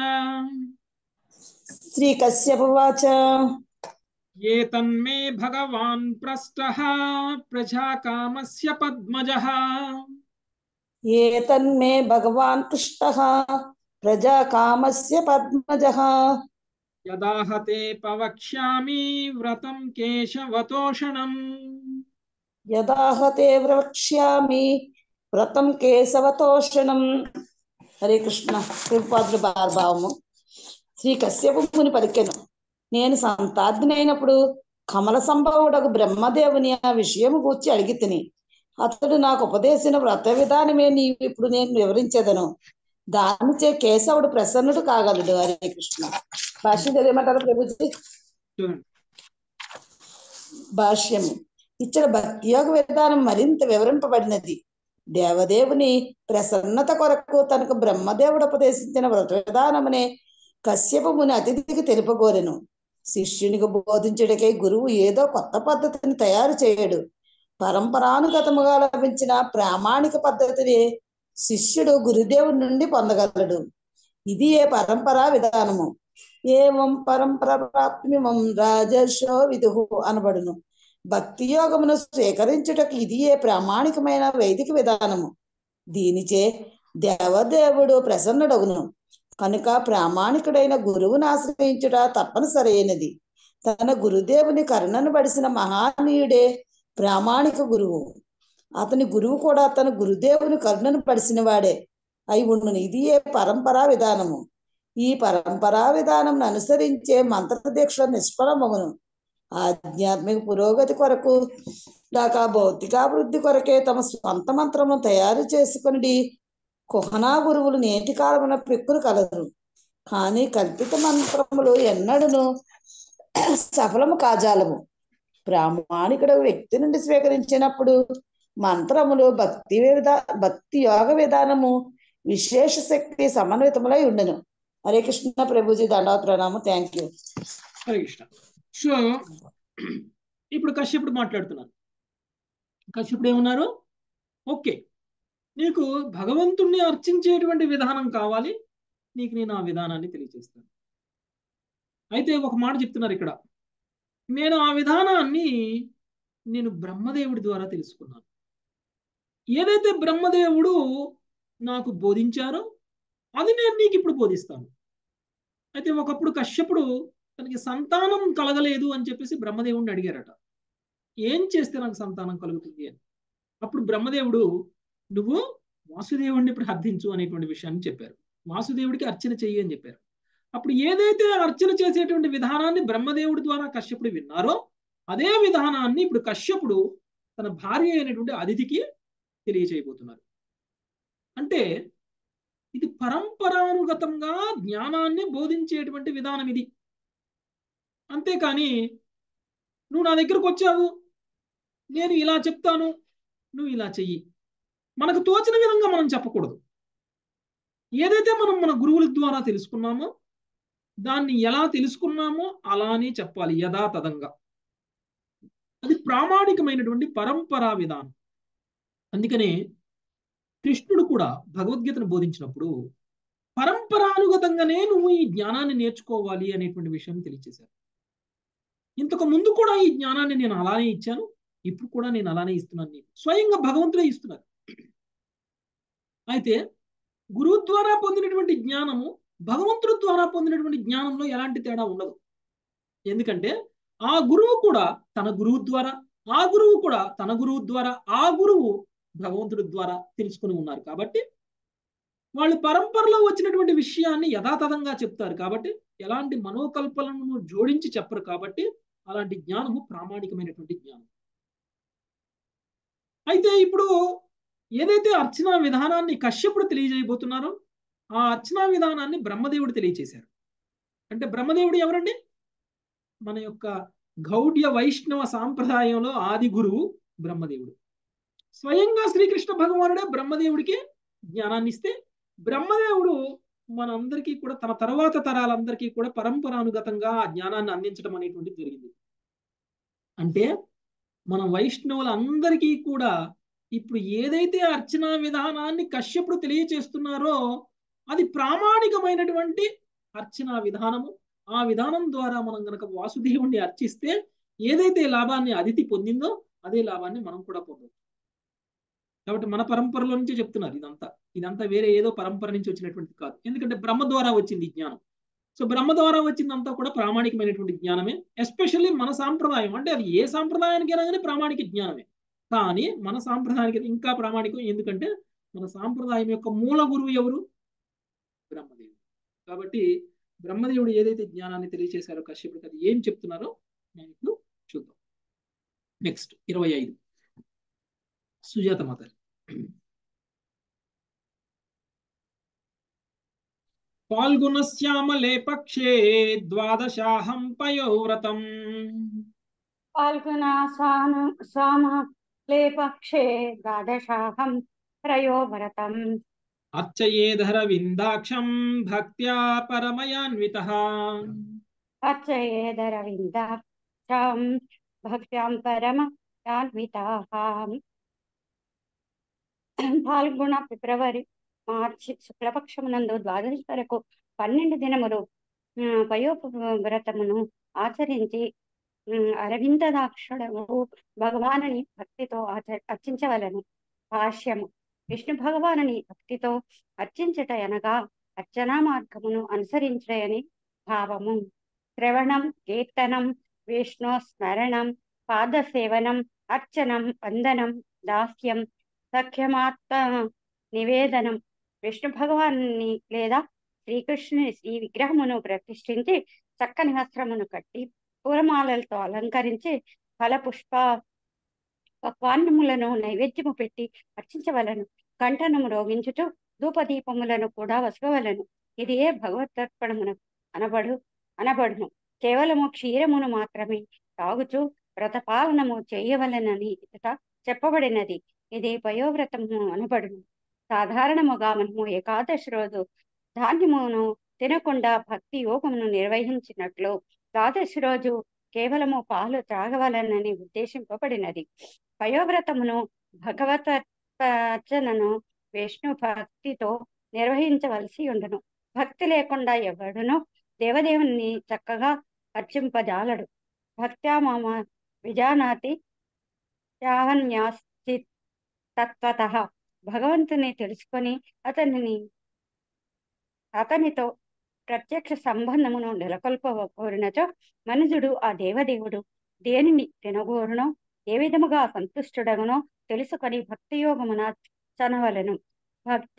Speaker 5: శ్రీ కశ్యపవాచ
Speaker 1: ఏ తన్మే భగవాన్ ప్రష్టః ప్రజాకామస్య పద్మజః
Speaker 5: ఏ తన్మే భగవాన్ పృష్టః ప్రజా కామస్య పద్మజః
Speaker 1: యదాహతే పవక్ష్యామి వ్రతం కేశవతోషణం
Speaker 5: యదాహతే ప్రవక్ష్యామి వ్రతం కేశవతోషణం హరే కృష్ణ ప్రభుపాదుల భావము శ్రీ కశ్యప ముని పలికెను నేను సంతార్థినైనప్పుడు కమల సంభవుడకు బ్రహ్మదేవుని ఆ విషయము గూర్చి అడిగి తిని అతడు నాకు ఉపదేశిన వ్రత విధానమే నీవు ఇప్పుడు నేను వివరించేదను దానిచే కేశవుడు ప్రసన్నుడు కాగలడు హరే కృష్ణ భాష్యం చదివమంటారు ప్రభుజీ
Speaker 1: చూడండి
Speaker 5: భాష్యము ఇచ్చట భక్తి యోగ విధానం మరింత వివరింపబడినది దేవదేవుని ప్రసన్నత కొరకు తనకు బ్రహ్మదేవుడు ఉపదేశించిన వ్రత విధానమునే కశ్యప ముని అతిథికి తెలుపగోరెను శిష్యునికి బోధించుటకై గురువు ఏదో కొత్త పద్ధతిని తయారు చేయడు పరంపరానుగతముగా లభించిన ప్రామాణిక పద్ధతిని శిష్యుడు గురుదేవుని నుండి పొందగలడు ఇది ఏ పరంపరా విధానము ఏవం పరంపర ప్రాప్తిమం రాజర్షో విదుహు అనబడును భక్తి యోగమును స్వీకరించుటకు ఇది ఏ ప్రామాణికమైన వైదిక విధానము దీనిచే దేవదేవుడు ప్రసన్నుడగును కనుక ప్రామాణికుడైన గురువును ఆశ్రయించుట తప్పనిసరైనది తన గురుదేవుని కరుణను పడిసిన మహానీయుడే ప్రామాణిక గురువు అతని గురువు కూడా తన గురుదేవుని కరుణను పడిసిన వాడే అయి ఉండును ఇది ఏ పరంపరా విధానము ఈ పరంపరా విధానం అనుసరించే మంత్రదీక్ష నిష్ఫలమగును ఆధ్యాత్మిక పురోగతి కొరకు లేక భౌతికాభివృద్ధి కొరకే తమ స్వంత మంత్రము తయారు చేసుకుని కుహనా గురువులు నేటి కాలమున పెక్కులు కలరు కానీ కల్పిత మంత్రములు ఎన్నడను సఫలము కాజాలము ప్రామాణికుడు వ్యక్తి నుండి స్వీకరించినప్పుడు మంత్రములు భక్తి విధా భక్తి యోగ విధానము విశేష శక్తి సమన్వితములై ఉండను హరే కృష్ణ ప్రభుజీ దండవత్ ప్రణామం thank you
Speaker 1: Hare Krishna so ఇప్పుడు కశ్యపుడు మాట్లాడుతున్నారు కశ్యపుడు ఏమన్నారు ఓకే నీకు భగవంతుణ్ణి అర్చించేటువంటి విధానం కావాలి నీకు నేను ఆ విధానాన్ని తెలియజేస్తాను అయితే ఒక మాట చెప్తున్నారు ఇక్కడ నేను ఆ విధానాన్ని నేను బ్రహ్మదేవుడి ద్వారా తెలుసుకున్నాను ఏదైతే బ్రహ్మదేవుడు నాకు బోధించారో అది నేను నీకు ఇప్పుడు బోధిస్తాను అయితే ఒకప్పుడు కశ్యపుడు తనకి సంతానం కలగలేదు అని చెప్పేసి బ్రహ్మదేవుడిని అడిగారట ఏం చేస్తే నాకు సంతానం కలుగుతుంది అని అప్పుడు బ్రహ్మదేవుడు నువ్వు వాసుదేవుడిని ప్రార్థించు అనేటువంటి విషయాన్ని చెప్పారు వాసుదేవుడికి అర్చన చెయ్యి అని చెప్పారు అప్పుడు ఏదైతే అర్చన చేసేటువంటి విధానాన్ని బ్రహ్మదేవుడి ద్వారా కశ్యపుడు విన్నారో అదే విధానాన్ని ఇప్పుడు కశ్యపుడు తన భార్య అయినటువంటి అదితికి తెలియచేయబోతున్నారు అంటే ఇది పరంపరానుగతంగా జ్ఞానాన్ని బోధించేటువంటి విధానం ఇది అంతేకాని నువ్వు నా దగ్గరకు వచ్చావు నేను ఇలా చెప్తాను నువ్వు ఇలా చెయ్యి మనకు తోచిన విధంగా మనం చెప్పకూడదు ఏదైతే మనం మన గురువుల ద్వారా తెలుసుకున్నామో దాన్ని ఎలా తెలుసుకున్నామో అలానే చెప్పాలి యథాతథంగా అది ప్రామాణికమైనటువంటి పరంపరా విధానం అందుకనే కృష్ణుడు కూడా భగవద్గీతను బోధించినప్పుడు పరంపరానుగతంగానే నువ్వు ఈ జ్ఞానాన్ని నేర్చుకోవాలి అనేటువంటి విషయం తెలియచేశారు ఇంతకు ముందు కూడా ఈ జ్ఞానాన్ని నేను అలానే ఇచ్చాను ఇప్పుడు కూడా నేను అలానే ఇస్తున్నాను నీకు స్వయంగా భగవంతుడే ఇస్తున్నారు అయితే గురువు ద్వారా పొందినటువంటి జ్ఞానము భగవంతుడి ద్వారా పొందినటువంటి జ్ఞానంలో ఎలాంటి తేడా ఉండదు ఎందుకంటే ఆ గురువు కూడా తన గురువు ద్వారా ఆ గురువు కూడా తన గురువు ద్వారా ఆ గురువు భగవంతుడి ద్వారా తెలుసుకుని ఉన్నారు కాబట్టి వాళ్ళు పరంపరలో వచ్చినటువంటి విషయాన్ని యథాతథంగా చెప్తారు కాబట్టి ఎలాంటి మనోకల్పనను జోడించి చెప్పరు కాబట్టి అలాంటి జ్ఞానము ప్రామాణికమైనటువంటి జ్ఞానం అయితే ఇప్పుడు ఏదైతే అర్చనా విధానాన్ని కశ్యపుడు తెలియజేయబోతున్నారో ఆ అర్చనా విధానాన్ని బ్రహ్మదేవుడు తెలియచేశారు అంటే బ్రహ్మదేవుడు ఎవరండి మన యొక్క గౌడ్య వైష్ణవ సాంప్రదాయంలో ఆది గురువు బ్రహ్మదేవుడు స్వయంగా శ్రీకృష్ణ భగవానుడే బ్రహ్మదేవుడికి జ్ఞానాన్ని ఇస్తే బ్రహ్మదేవుడు మనందరికీ కూడా తన తర్వాత తరాలందరికీ కూడా పరంపరానుగతంగా ఆ జ్ఞానాన్ని అందించడం అనేటువంటిది జరిగింది అంటే మన వైష్ణవులందరికీ కూడా ఇప్పుడు ఏదైతే అర్చనా విధానాన్ని కశ్యపుడు తెలియచేస్తున్నారో అది ప్రామాణికమైనటువంటి అర్చనా విధానము ఆ విధానం ద్వారా మనం గనక వాసుదేవుణ్ణి అర్చిస్తే ఏదైతే లాభాన్ని అదితి పొందిందో అదే లాభాన్ని మనం కూడా పొందవచ్చు కాబట్టి మన పరంపరలో నుంచే చెప్తున్నారు ఇదంతా ఇదంతా వేరే ఏదో పరంపర నుంచి వచ్చినటువంటిది కాదు ఎందుకంటే బ్రహ్మ ద్వారా వచ్చింది జ్ఞానం సో బ్రహ్మ ద్వారా వచ్చిందంతా కూడా ప్రామాణికమైనటువంటి జ్ఞానమే ఎస్పెషల్లీ మన సాంప్రదాయం అంటే అది ఏ సాంప్రదాయానికైనా కానీ ప్రామాణిక జ్ఞానమే కానీ మన సాంప్రదాయానికి ఇంకా ప్రామాణికం ఎందుకంటే మన సాంప్రదాయం యొక్క మూల గురువు ఎవరు బ్రహ్మదేవుడు కాబట్టి బ్రహ్మదేవుడు ఏదైతే జ్ఞానాన్ని తెలియచేశారో కశ్యపుడికి అది ఏం చెప్తున్నారో నేను ఇప్పుడు చూద్దాం నెక్స్ట్ ఇరవై ఐదు సుజాత మాత పాల్గొనశ్యామలే పక్షే ద్వాదశాహం పయోవ్రతం
Speaker 6: फाल्गुनासानु सामले पक्षे द्वादशाहं त्रयोभरतम्
Speaker 1: అర్చయేధర విందాక్షం భక్త్యా పరమయాన్వితః
Speaker 6: अर्चयेदरविन्दाक्षां भक्त्यां परमयान्विताः పాల్గొన ఫిబ్రవరి మార్చి శుక్లపక్షమునందు ద్వాదశి వరకు పన్నెండు దినములు ఆ, పయోవ్రతమును ఆచరించి ఉమ్, అరవిందదాక్షుడు భగవానుని భక్తితో ఆచ అర్చించవలను భాష్యము విష్ణు భగవానుని భక్తితో అర్చించట అనగా అర్చనా మార్గమును అనుసరించడని భావము శ్రవణం కీర్తనం విష్ణు స్మరణం పాదసేవనం అర్చనం వందనం దాస్యం సఖ్యమాత్మ నివేదనం విష్ణు భగవాన్ని లేదా శ్రీకృష్ణుని శ్రీ విగ్రహమును ప్రతిష్ఠించి చక్కని వస్త్రమును కట్టి పూలమాలలతో అలంకరించి ఫల పుష్ప పక్వాన్నములను నైవేద్యము పెట్టి అర్చించవలను కంఠనము రోగించుచు ధూపదీపములను కూడా వసవలను ఇది ఏ భగవద్దర్పణమును అనబడు అనబడును కేవలము క్షీరమును మాత్రమే తాగుచు వ్రతపాలనము చేయవలెనని ఇతట చెప్పబడినది ఇది పయోవ్రతము అనబడును సాధారణముగా మనము ఏకాదశి రోజు ధాన్యమును తినకుండా భక్తి యోగమును నిర్వహించినట్లు ద్వాదశి రోజు కేవలము పాలు త్రాగవలనని ఉద్దేశింపబడినది పయోవ్రతమును భగవతర్చనను విష్ణు భక్తితో నిర్వహించవలసి ఉండును భక్తి లేకుండా ఎవడును దేవదేవుని చక్కగా అర్చింపజాలడు భక్త్యా మమ విజానాతి యావన్యాసి తత్వత భగవంతుని తెలుసుకొని అతనిని అతనితో ప్రత్యక్ష సంబంధమును నెలకొల్ప కోరినచో మనుజుడు ఆ దేవదేవుడు దేనిని తినగోరునో ఏ విధముగా సంతుష్టుడగునో తెలుసుకొని భక్తి యోగమున చనవలను భక్త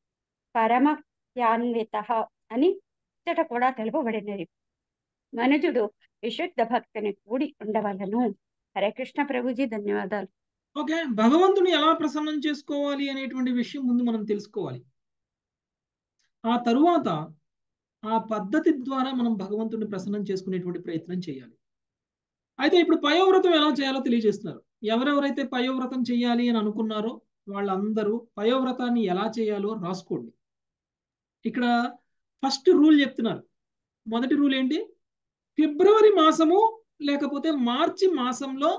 Speaker 6: పరమయాన్విత అని ఇచ్చట కూడా తెలుపబడినది మనుజుడు విశుద్ధ భక్తిని కూడి ఉండవలను హరే కృష్ణ ప్రభుజీ ధన్యవాదాలు
Speaker 1: ఓకే భగవంతుని ఎలా ప్రసన్నం చేసుకోవాలి అనేటువంటి విషయం ముందు మనం తెలుసుకోవాలి ఆ తరువాత ఆ పద్ధతి ద్వారా మనం భగవంతుని ప్రసన్నం చేసుకునేటువంటి ప్రయత్నం చేయాలి అయితే ఇప్పుడు పయోవ్రతం ఎలా చేయాలో తెలియజేస్తున్నారు ఎవరెవరైతే పయోవ్రతం చేయాలి అని అనుకున్నారో వాళ్ళందరూ పయోవ్రతాన్ని ఎలా చేయాలో రాసుకోండి ఇక్కడ ఫస్ట్ రూల్ చెప్తున్నారు మొదటి రూల్ ఏంటి ఫిబ్రవరి మాసము లేకపోతే మార్చి మాసంలో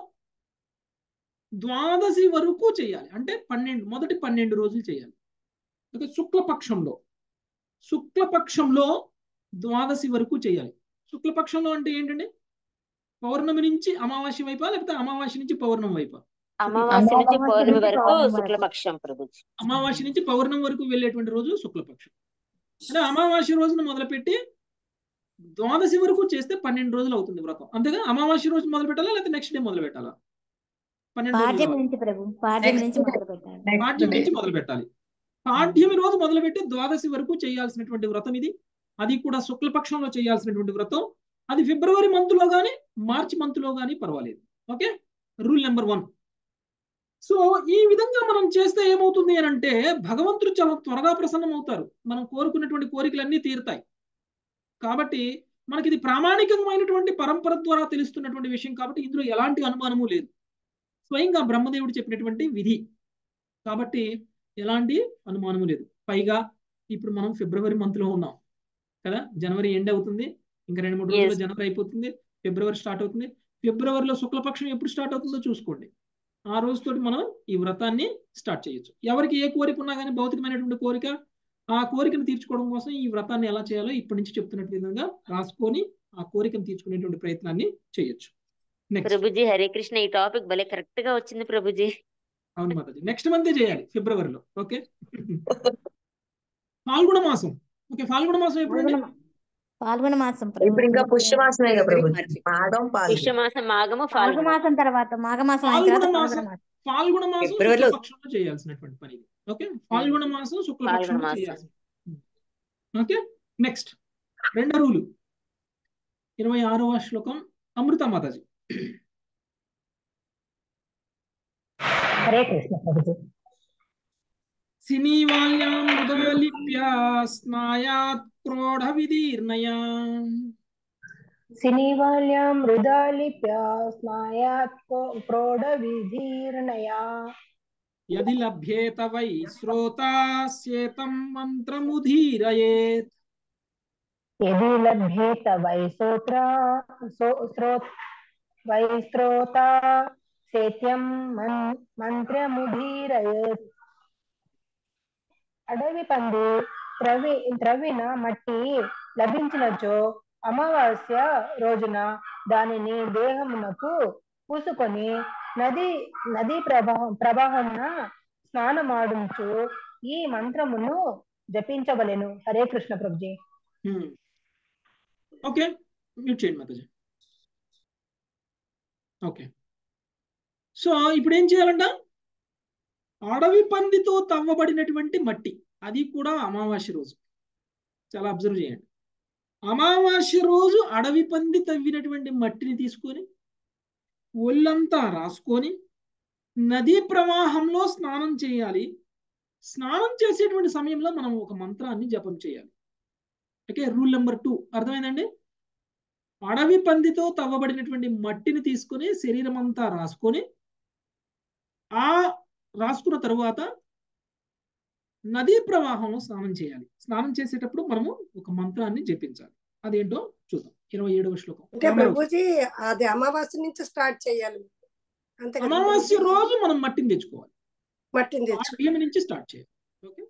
Speaker 1: ద్వాదశి వరకు చేయాలి అంటే పన్నెండు మొదటి పన్నెండు రోజులు చేయాలి ఓకే శుక్లపక్షంలో శుక్లపక్షంలో ద్వాదశి వరకు చేయాలి శుక్లపక్షంలో అంటే ఏంటండి పౌర్ణమి నుంచి అమావాస్య వైపా లేకపోతే అమావాస్య నుంచి పౌర్ణమి వైపా
Speaker 3: అమావాస్య నుంచి
Speaker 7: అమావాస్య
Speaker 3: పౌర్ణమి
Speaker 7: నుంచి
Speaker 3: వరకు
Speaker 7: పౌర్ణమి వరకు.
Speaker 3: శుక్లపక్షం ప్రభుజీ
Speaker 1: అమావాస్య నుంచి పౌర్ణమి వరకు వెళ్ళేటువంటి రోజు శుక్లపక్షం అంటే అమావాస్య రోజున మొదలుపెట్టి ద్వాదశి వరకు చేస్తే పన్నెండు రోజులు అవుతుంది వ్రతం అంతేగా అమావాస్య రోజు మొదలు పెట్టాలా లేకపోతే నెక్స్ట్ డే మొదలు పెట్టాలా పన్నెండు రోజులు
Speaker 7: పాడ్యం
Speaker 1: కావాలి.
Speaker 7: నుంచి ప్రభు పాడ్యం నుంచి మొదలు పెట్టాలి
Speaker 1: పాఠ్యం నుంచి మొదలు పెట్టాలి పాఠ్యమి రోజు మొదలుపెట్టి ద్వాదశి వరకు చేయాల్సినటువంటి వ్రతం ఇది అది కూడా శుక్లపక్షంలో చేయాల్సినటువంటి వ్రతం అది ఫిబ్రవరి మంత్ లో గానీ మార్చి మంత్ లో గానీ పర్వాలేదు okay rule number one so ఈ విధంగా మనం చేస్తే ఏమవుతుంది అని అంటే భగవంతుడు చాలా త్వరగా ప్రసన్నం అవుతారు మనం కోరుకున్నటువంటి కోరికలన్నీ తీరుతాయి కాబట్టి మనకి ఇది ప్రామాణికమైనటువంటి పరంపర ద్వారా తెలుస్తున్నటువంటి విషయం కాబట్టి ఇందులో ఎలాంటి అనుమానము లేదు స్వయంగా బ్రహ్మదేవుడు చెప్పినటువంటి విధి కాబట్టి ఎలాంటి అనుమానము లేదు పైగా ఇప్పుడు మనం ఫిబ్రవరి మంత్ లో ఉన్నాం కదా జనవరి ఎండ్ అవుతుంది ఇంకా రెండు మూడు రోజుల్లో
Speaker 3: Yes.
Speaker 1: జనవరి అయిపోతుంది ఫిబ్రవరి స్టార్ట్ అవుతుంది ఫిబ్రవరిలో శుక్లపక్షం ఎప్పుడు స్టార్ట్ అవుతుందో చూసుకోండి ఆ రోజుతోటి మనం ఈ వ్రతాన్ని స్టార్ట్ చేయొచ్చు ఎవరికి ఏ కోరిక ఉన్నా కానీ భౌతికమైనటువంటి కోరిక ఆ కోరికను తీర్చుకోవడం కోసం ఈ వ్రతాన్ని ఎలా చేయాలో ఇప్పటి నుంచి చెప్తున్నట్టు విధంగా రాసుకొని ఆ కోరికను తీర్చుకునేటువంటి ప్రయత్నాన్ని చేయొచ్చు నెక్స్ట్
Speaker 3: ప్రభుజీ హరే కృష్ణ ఈ టాపిక్ భలే కరెక్ట్ గా వచ్చింది ప్రభుజీ
Speaker 1: అవును మాతాజీ నెక్స్ట్ మంతే చేయాలి ఫిబ్రవరిలో ఓకే ఫాల్గుణ మాసం ఓకే ఫాల్గుణ మాసం ఎప్పుడండి
Speaker 7: పాల్గొన పాల్గొన మాసం ప్రభు.
Speaker 8: ఇప్పుడు ఇంకా పుష్యమాసమే కదా ప్రభు మాఘం పాల్గొన
Speaker 3: పుష్యమాసం మాఘము
Speaker 7: మాఘ
Speaker 3: ఫాల్గుణ
Speaker 7: మాసం తర్వాత మాఘ మాసం అయిన తర్వాత
Speaker 1: ఫాల్గుణ
Speaker 7: పాల్గొన
Speaker 1: మాసం
Speaker 7: మాసం
Speaker 1: ఫాల్గుణ మాసం
Speaker 8: ఫిబ్రవరిలో
Speaker 1: శుక్లపక్షంలో చేయాల్సినటువంటి పని ఇది ఓకే ఫాల్గుణ మాసం శుక్లపక్షంలో
Speaker 3: మాసం.
Speaker 1: చేయాల్సి ఓకే నెక్స్ట్ రెండో రూలు ఇరవై ఆరవ శ్లోకం అమృత మాతాజీ
Speaker 8: హరే కృష్ణ ప్రభుజీ
Speaker 1: సినీవాల్యాం మృదలిప్యా స్నాయాత్ క్రోఢ విదీర్ణయా
Speaker 9: సినీవాల్యాం మృదాలిప్యా స్నాయాత్ ప్రోఢవిధీర్ణయా
Speaker 1: యది లభ్యేత వై శ్రోతాస్యేతం మంత్రముధీరయేత్
Speaker 9: యది లభ్యేత వై శ్రోత్ర శ్రోత్ వై శ్రోత శైత్యం మన్ మంత్రముధీరయేత్ అడవి పంది త్రవి త్రవిన మట్టి లభించినచో అమావాస్య రోజున దానిని దేహమునకు పూసుకొని నది నదీ ప్రవాహం ప్రవాహమున స్నానమాడుచు ఈ మంత్రమును జపించవలెను హరే కృష్ణ ప్రభుజీ
Speaker 1: హ్మ్. ఓకే మ్యూట్ చేయండి మాతాజీ ఓకే సో ఇప్పుడు ఏం చేయాలంట అడవి పందితో తవ్వబడినటువంటి మట్టి అది కూడా అమావాస్య రోజు చాలా అబ్జర్వ్ చేయండి అమావాస్య రోజు అడవి పంది తవ్వినటువంటి మట్టిని తీసుకొని ఒళ్ళంతా రాసుకొని నదీ ప్రవాహంలో స్నానం చేయాలి స్నానం చేసేటువంటి సమయంలో మనం ఒక మంత్రాన్ని జపం చేయాలి ఓకే రూల్ నెంబర్ టూ అర్థమైందండి అడవి పందితో తవ్వబడినటువంటి మట్టిని తీసుకొని శరీరం అంతా రాసుకొని ఆ రాసుకున్న తరువాత నదీ ప్రవాహంలో స్నానం చేయాలి స్నానం చేసేటప్పుడు మనము ఒక మంత్రాన్ని జపించాలి అదేంటో చూద్దాం ఇరవై ఏడవ శ్లోకం
Speaker 2: అంటే
Speaker 1: రామారావు.
Speaker 2: ప్రభుజీ అది అమావాస్య నుంచి స్టార్ట్ చేయాలి అంతే కదా
Speaker 1: అమావాస్య
Speaker 2: ప్రభుజీ?
Speaker 1: రోజు మనం మట్టిని తెచ్చుకోవాలి
Speaker 2: మట్టిని తెచ్చు
Speaker 1: పాఠ్యం నుంచి స్టార్ట్ చేయాలి ఓకే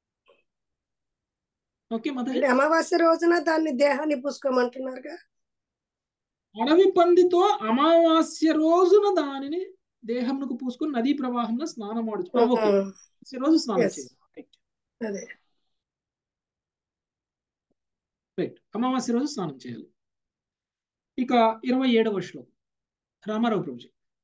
Speaker 1: ఓకే మత
Speaker 2: అంటే అమావాస్య రోజున దాన్ని దేహాన్ని పూసుకోమంటున్నారుగా
Speaker 1: అడవి పందితో అమావాస్య రోజున దానిని దేహంకు పూసుకొని నదీ ప్రవాహంలో స్నానం ఆడుచు ఓకే
Speaker 2: ఉమ్,
Speaker 1: అమావాస్య రోజు స్నానం
Speaker 2: Yes.
Speaker 1: చేయాలి Right.
Speaker 2: అదే
Speaker 1: రైట్ అమావాస్య రోజు స్నానం చేయాలి ఇక ఇరవై ఏడవ శ్లోకం రామారావు ప్రభుజీ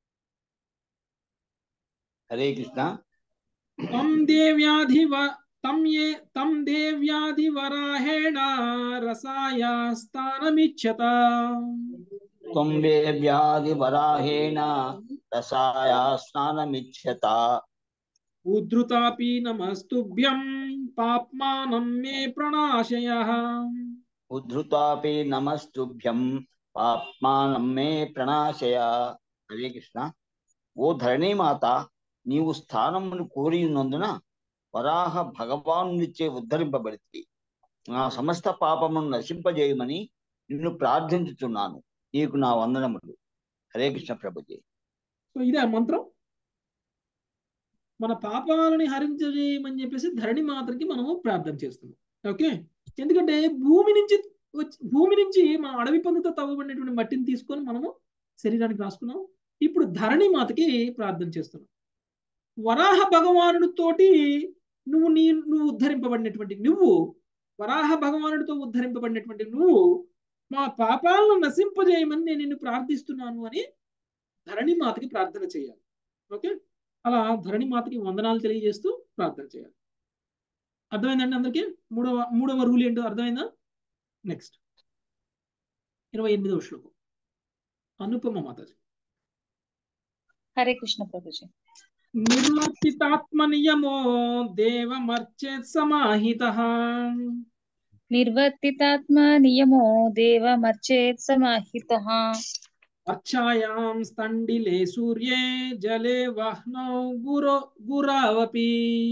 Speaker 10: హరే కృష్ణ
Speaker 1: తం దేవ్యాధివ తం ఏ తం దేవ్యాధివరాహేణ రసాయ స్థానమిచ్చత
Speaker 10: త్వం వ్యాధి వరాహేణ రసాయ స్నానమిచ్చత
Speaker 1: ఉద్ధృతాపి నమస్తుభ్యం పాప్మానం మే ప్రణాశయ
Speaker 10: ఉద్ధృతాపి నమస్తుభ్యం పాప్మానం మే ప్రణాశయ హరే కృష్ణ ఓ ధరణీమాత నీవు స్థానమును కోరి ఉన్నందున వరాహ భగవానునిచ్చే ఉద్ధరింపబడితే నా సమస్త పాపమును నశింపజేయమని నిన్ను ప్రార్థించుచున్నాను నీకు నా వందనములు హరే కృష్ణ ప్రభుజీ
Speaker 1: సో ఇదే ఆ మంత్రం మన పాపాలని హరించజేయమని చెప్పేసి ధరణి మాతకి మనము ప్రార్థన చేస్తున్నాం ఓకే ఎందుకంటే భూమి నుంచి వచ్చి భూమి నుంచి మనం అడవి పందుతో తవ్వబడినటువంటి మట్టిని తీసుకొని మనము శరీరానికి రాసుకున్నాం ఇప్పుడు ధరణి మాతకి ప్రార్థన చేస్తున్నాం వరాహ భగవానుడితోటి నువ్వు నీ నువ్వు ఉద్ధరింపబడినటువంటి నువ్వు వరాహ భగవానుడితో ఉద్ధరింపబడినటువంటి నువ్వు మా పాపాలను నశింపజేయమని నేను నిన్ను ప్రార్థిస్తున్నాను అని ధరణి మాతకి ప్రార్థన చేయాలి ఓకే అలా ధరణి మాతకి వందనాలు తెలియజేస్తూ ప్రార్థన చేయాలి అర్థమైందండి అందరికీ మూడవ మూడవ రూల్ ఏంటో అర్థమైందా నెక్స్ట్ ఇరవై ఎనిమిదవ శ్లోకం అనుపమ మాతాజీ
Speaker 11: హరే కృష్ణ ప్రభుజీ
Speaker 1: నిర్వర్తితాత్మ నియమో దేవమర్చేత్ సమాహిత
Speaker 11: నిర్వర్తితాత్మ నియమో దేవమర్చేత్ సమాహిత
Speaker 1: అర్చాయాం స్థండిలే సూర్యే జలే వహ్నౌ గురో గురావపి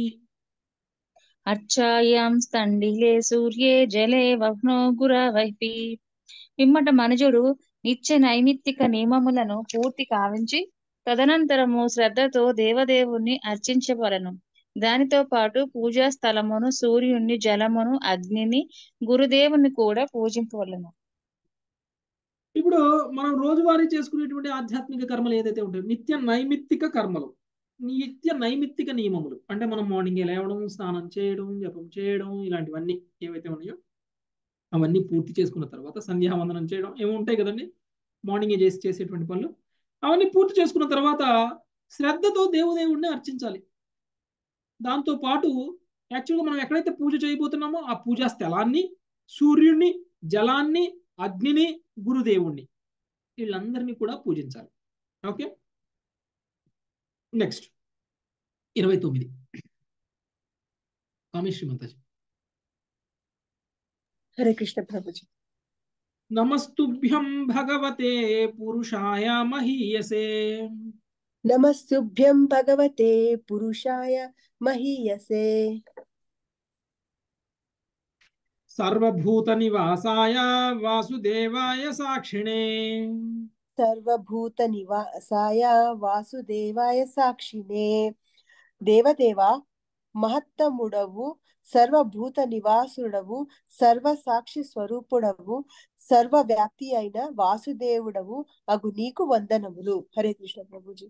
Speaker 11: అర్చాయాం స్థండిలే సూర్యే జలే వహ్నో గురవైపి పిమ్మట మనుజుడు నిత్య నైమిత్తిక నియమములను పూర్తి కావించి తదనంతరము శ్రద్ధతో దేవదేవుణ్ణి అర్చించవలను దానితో పాటు పూజా స్థలమును సూర్యుని జలమును అగ్నిని గురుదేవుని కూడా పూజింపవలను
Speaker 1: ఇప్పుడు మనం రోజువారీ చేసుకునేటువంటి ఆధ్యాత్మిక కర్మలు ఏదైతే ఉంటాయో నిత్య నైమిత్తిక కర్మలు నిత్య నైమిత్తిక నియమములు అంటే మనం మార్నింగ్ లేవడం స్నానం చేయడం జపం చేయడం ఇలాంటివన్నీ ఏవైతే ఉన్నాయో అవన్నీ పూర్తి చేసుకున్న తర్వాత సంధ్యావందనం చేయడం ఏమో ఉంటాయి కదండి మార్నింగ్ చేసి చేసేటువంటి పనులు అవన్నీ పూర్తి చేసుకున్న తర్వాత శ్రద్ధతో దేవదేవుడిని అర్చించాలి దాంతో పాటు యాక్చువల్గా మనం ఎక్కడైతే పూజ చేయబోతున్నామో ఆ పూజా స్థలాన్ని సూర్యుడిని జలాన్ని అగ్నిని గురుదేవుణ్ణి వీళ్ళందరినీ కూడా పూజించాలి ఓకే నెక్స్ట్ ఇరవై తొమ్మిది కామేశ్వరి మాతాజీ
Speaker 2: హరే కృష్ణ ప్రభుజీ
Speaker 1: నమస్తుభ్యం భగవతే పురుషాయ మహీయసే
Speaker 12: నమస్తుభ్యం భగవతే పురుషాయ మహీయసే
Speaker 1: సర్వభూత నివాసాయ వాసుదేవాయ సాక్షిణే
Speaker 12: సర్వభూత నివాసాయ వాసుదేవాయ సాక్షినే దేవదేవా మహత్తముడవు సర్వభూత నివాసుడవు సర్వ సాక్షి స్వరూపుడవు సర్వ వ్యాప్తి అయిన వాసుదేవుడవు అగు నీకు వందనములు హరే కృష్ణ ప్రభుజీ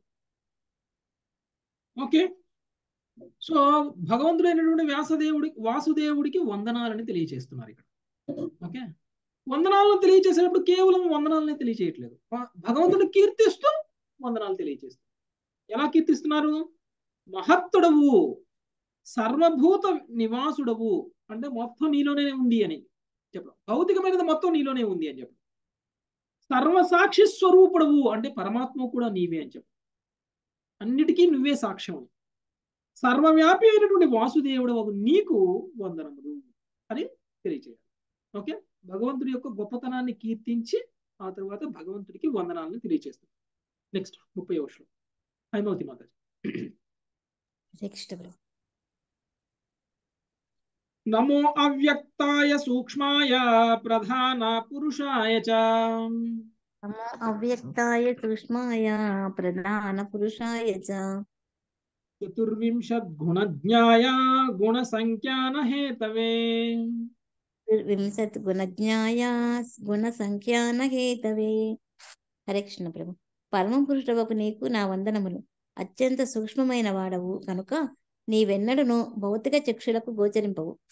Speaker 1: ఓకే సో భగవంతుడైనటువంటి వ్యాసదేవుడి వాసుదేవుడికి వందనాలని తెలియచేస్తున్నారు ఇక్కడ ఓకే వందనాలను తెలియచేసేటప్పుడు కేవలం వందనాలని తెలియచేయట్లేదు భగవంతుడు కీర్తిస్తూ వందనాలు తెలియచేస్తారు ఎలా కీర్తిస్తున్నారు మహత్తుడవు సర్వభూత నివాసుడవు అంటే మొత్తం నీలోనే ఉంది అని చెప్పడం భౌతికమైనది మొత్తం నీలోనే ఉంది అని చెప్పడం సర్వసాక్షి స్వరూపుడవు అంటే పరమాత్మ కూడా నీవే అని చెప్పడం అన్నిటికీ నువ్వే సాక్ష్యం అని సర్వవ్యాపి అయినటువంటి వాసుదేవుడు నీకు వందనములు అని తెలియచేయాలి ఓకే భగవంతుడి యొక్క గొప్పతనాన్ని కీర్తించి ఆ తర్వాత భగవంతుడికి వందనాలను తెలియచేస్తుంది నెక్స్ట్ ముప్పై వర్షం హైమవతి మాతాజీ నమో అవ్యక్తాయ సూక్ష్మాయ ప్రధాన పురుషాయ చ
Speaker 7: నమో అవ్యక్తాయ సూక్ష్మాయ ప్రధాన పురుషాయ చ
Speaker 1: చతుర్వింశత్ గుణజ్ఞాయ గుణ సంఖ్యాన హేతవే
Speaker 7: వింశత్ గుణజ్ఞాయ గుణ సంఖ్యాన హేతవే హరే కృష్ణ ప్రభు పరమ పురుషుడవకు నీకు నా వందనములు అత్యంత సూక్ష్మమైన వాడవు కనుక నీవెన్నడను భౌతిక చక్షులకు గోచరింపవు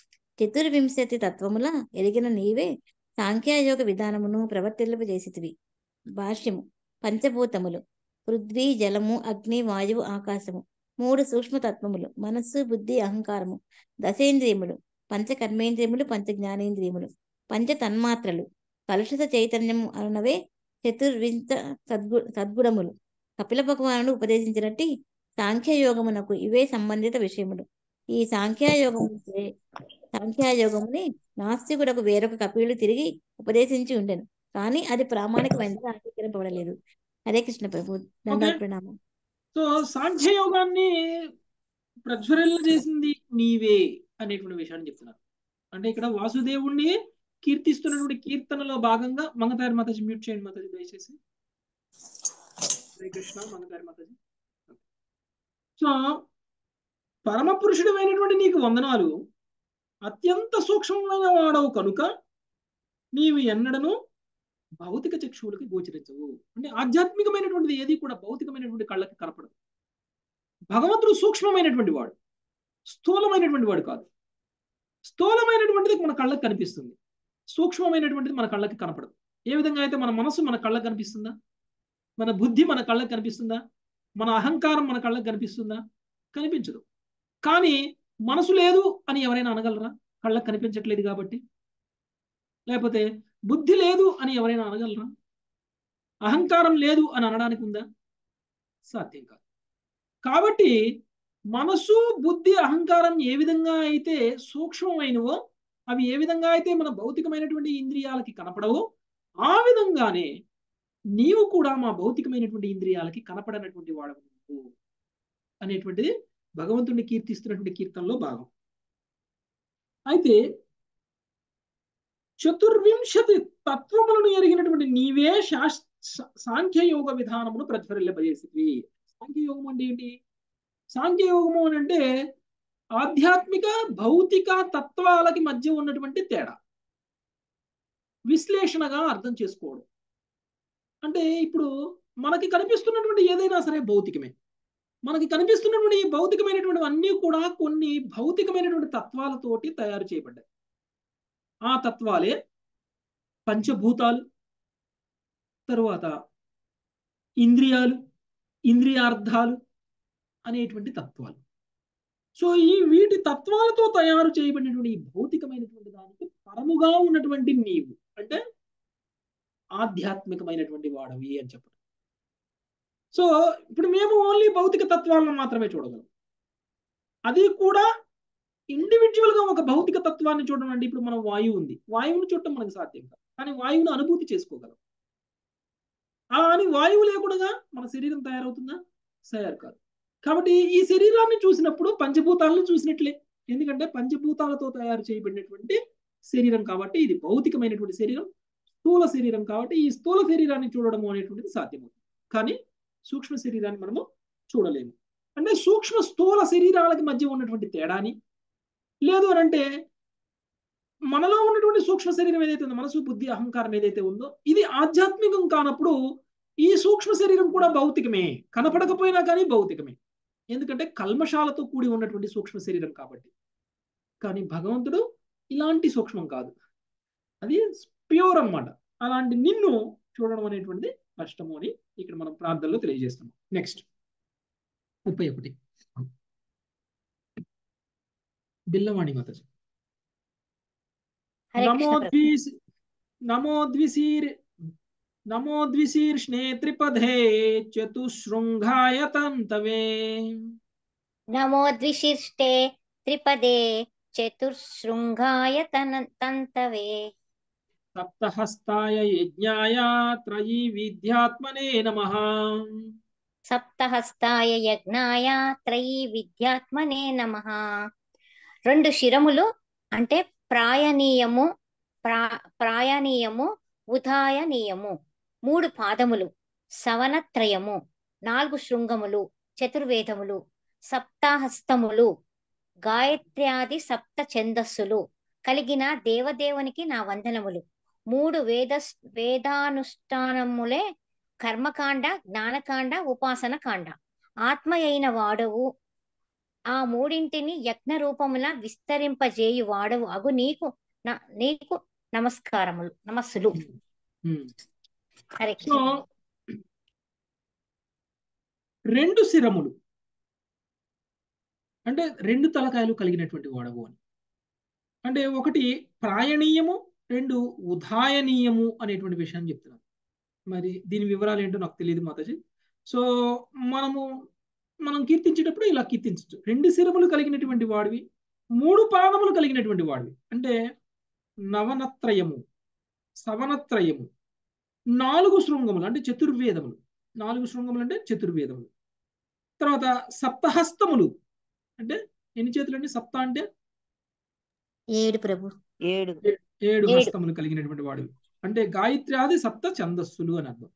Speaker 7: చతుర్వింశతి తత్వముల ఎరిగిన నీవే సాంఖ్యయోగ విధానమును ప్రవర్తిల్లజేసితివి భాష్యము పంచభూతములు పృథ్వీ జలము అగ్ని వాయువు ఆకాశము మూడు సూక్ష్మ తత్వములు మనస్సు బుద్ధి అహంకారము దశేంద్రియములు పంచ కర్మేంద్రియములు పంచ జ్ఞానేంద్రియములు పంచ తన్మాత్రలు కలుషిత చైతన్యము అనవే చతుర్వింశ సద్గు సద్గుణములు కపిల భగవానుడు ఉపదేశించినట్టి సాంఖ్యయోగమునకు ఇవే సంబంధిత విషయములు ఈ సాంఖ్యయోగము సాంఖ్యయోగముని నాస్తికుడకు వేరొక కపిలుడు తిరిగి ఉపదేశించి ఉండెను కానీ అది ప్రామాణికమైనది అంగీకరింపబడలేదు హరే కృష్ణ ప్రభు
Speaker 1: ఓకే
Speaker 7: దండాత్ ప్రణామం
Speaker 1: సో సాంఖ్యయోగాన్ని ప్రజ్వరిల్ల చేసింది నీవే అనేటువంటి విషయాన్ని చెప్తున్నారు అంటే ఇక్కడ వాసుదేవుణ్ణి కీర్తిస్తున్నటువంటి కీర్తనలో భాగంగా మంగతారి మాతాజీ మ్యూట్ చేయండి మాతాజీ దయచేసి హరే కృష్ణ మంగతారి మాతాజీ సో పరమ పురుషుడమైనటువంటి నీకు వందనాలు అత్యంత సూక్ష్మమైన వాడవు కనుక నీవు ఎన్నడను భౌతిక చక్షువులకి గోచరించవు అంటే ఆధ్యాత్మికమైనటువంటిది ఏది కూడా భౌతికమైనటువంటి కళ్ళకి కనపడదు భగవంతుడు సూక్ష్మమైనటువంటి వాడు స్థూలమైనటువంటి వాడు కాదు స్థూలమైనటువంటిది మన కళ్ళకి కనిపిస్తుంది సూక్ష్మమైనటువంటిది మన కళ్ళకి కనపడదు ఏ విధంగా అయితే మన మనసు మన కళ్ళకి కనిపిస్తుందా మన బుద్ధి మన కళ్ళకి కనిపిస్తుందా మన అహంకారం మన కళ్ళకి కనిపిస్తుందా కనిపించదు కానీ మనసు లేదు అని ఎవరైనా అనగలరా కళ్ళకి కనిపించట్లేదు కాబట్టి లేకపోతే బుద్ధి లేదు అని ఎవరైనా అనగలరా అహంకారం లేదు అని అనడానికి ఉందా సాధ్యం కాదు కాబట్టి మనసు బుద్ధి అహంకారం ఏ విధంగా అయితే సూక్ష్మమైనవో అవి ఏ విధంగా అయితే మన భౌతికమైనటువంటి ఇంద్రియాలకి కనపడవో ఆ విధంగానే నీవు కూడా మా భౌతికమైనటువంటి ఇంద్రియాలకి కనపడనటువంటి వాడవు నువ్వు అనేటువంటిది భగవంతుడిని కీర్తిస్తున్నటువంటి కీర్తనలో భాగం అయితే చతుర్వింశతి తత్వములను ఎరిగినటువంటి నీవే శాస్ సాంఖ్యయోగ విధానమును ప్రజ్వరిల్లబజేసివి సాంఖ్యయోగం అంటే ఏంటి సాంఖ్యయోగము అని అంటే ఆధ్యాత్మిక భౌతిక తత్వాలకి మధ్య ఉన్నటువంటి తేడా విశ్లేషణగా అర్థం చేసుకోవడం అంటే ఇప్పుడు మనకి కనిపిస్తున్నటువంటి ఏదైనా సరే భౌతికమే మనకి కనిపిస్తున్నటువంటి ఈ భౌతికమైనటువంటి అన్నీ కూడా కొన్ని భౌతికమైనటువంటి తత్వాలతోటి తయారు చేయబడ్డాయి ఆ తత్వాలే పంచభూతాలు తరువాత ఇంద్రియాలు ఇంద్రియార్థాలు అనేటువంటి తత్వాలు సో ఈ వీటి తత్వాలతో తయారు చేయబడినటువంటి ఈ భౌతికమైనటువంటి దానికి పరముగా ఉన్నటువంటి నీవు అంటే ఆధ్యాత్మికమైనటువంటి వాడవి అని చెప్పడం సో ఇప్పుడు మేము ఓన్లీ భౌతిక తత్వాలను మాత్రమే చూడగలం అది కూడా ఇండివిజువల్ గా ఒక భౌతిక తత్వాన్ని చూడడం అంటే ఇప్పుడు మనం వాయువు ఉంది వాయువుని చూడటం మనకు సాధ్యం కాదు కానీ వాయువుని అనుభూతి చేసుకోగలం అలా అని వాయువు లేకుండా మన శరీరం తయారవుతుందా తయారు కాదు కాబట్టి ఈ శరీరాన్ని చూసినప్పుడు పంచభూతాలను చూసినట్లే ఎందుకంటే పంచభూతాలతో తయారు చేయబడినటువంటి శరీరం కాబట్టి ఇది భౌతికమైనటువంటి శరీరం స్థూల శరీరం కాబట్టి ఈ స్థూల శరీరాన్ని చూడడం అనేటువంటిది సాధ్యమవుతుంది కానీ సూక్ష్మ శరీరాన్ని మనము చూడలేము అంటే సూక్ష్మ స్థూల శరీరాలకి మధ్య ఉన్నటువంటి తేడాని లేదు అని అంటే మనలో ఉన్నటువంటి సూక్ష్మ శరీరం ఏదైతే ఉందో మనసు బుద్ధి అహంకారం ఏదైతే ఉందో ఇది ఆధ్యాత్మికం కానప్పుడు ఈ సూక్ష్మ శరీరం కూడా భౌతికమే కనపడకపోయినా కానీ భౌతికమే ఎందుకంటే కల్మషాలతో కూడి ఉన్నటువంటి సూక్ష్మ శరీరం కాబట్టి కానీ భగవంతుడు ఇలాంటి సూక్ష్మం కాదు అది ప్యూర్ అన్నమాట అలాంటి నిన్ను చూడడం అనేటువంటిది కష్టము అని ఇక్కడ మనం ప్రార్థనలో తెలియజేస్తున్నాం నెక్స్ట్ ముప్పై ఒకటి బిల్లవాణి మాతాజీ
Speaker 3: హరే కృష్ణ ప్రభు
Speaker 1: నమోద్విస్ నమోద్విశీర్ నమోద్విశీర్ష్ణే త్రిపథే చతుశృంగాయ తంతవే
Speaker 13: నమో ద్విశిష్టే త్రిపదే చతుర్శృంగాయ తన తంతవే
Speaker 1: సప్తహస్తాయ యజ్ఞాయ త్రయీ విద్యాత్మనే నమః
Speaker 13: సప్తహస్తాయ యజ్ఞాయ త్రయీ విద్యాత్మనే నమః రెండు శిరములు అంటే ప్రాయనీయము ప్రా ప్రాయనీయము ఉదాయనీయము మూడు పాదములు సవనత్రయము నాలుగు శృంగములు చతుర్వేదములు సప్తాహస్తములు గాయత్ర్యాది సప్త ఛందస్సులు కలిగిన దేవదేవునికి నా వందనములు మూడు వేద వేదానుష్ఠానములే కర్మకాండ జ్ఞానకాండ ఉపాసన కాండ ఆత్మ అయిన వాడవు ఆ మూడింటిని యజ్ఞ రూపమున విస్తరింపజేయు వాడవు అగు నీకు నా- నీకు నమస్కారములు నమస్సులు
Speaker 1: ఉమ్.
Speaker 13: హరే
Speaker 1: సో రెండు శిరములు అంటే రెండు తలకాయలు కలిగినటువంటి వాడవు అని అంటే ఒకటి ప్రాయణీయము రెండు ఉదాయనీయము అనేటువంటి విషయాన్ని చెప్తున్నాను మరి దీని వివరాలు ఏంటో నాకు తెలియదు మాతాజీ సో మనము మనం కీర్తించేటప్పుడు ఇలా కీర్తించచ్చు రెండు శిరములు కలిగినటువంటి వాడివి మూడు పాదములు కలిగినటువంటి వాడివి అంటే నవనత్రయము సవనత్రయము నాలుగు శృంగములు అంటే చతుర్వేదములు నాలుగు శృంగములు అంటే చతుర్వేదములు తర్వాత సప్తహస్తములు అంటే ఎన్ని చేతులు అండి సప్త అంటే
Speaker 7: ఏడు ప్రభు
Speaker 3: ఏడు
Speaker 1: ఏ- ఏడు
Speaker 13: ఏడు.
Speaker 1: హస్తములు కలిగినటువంటి వాడు అంటే గాయత్ర్యాది సప్త ఛందస్సులు అని అర్థం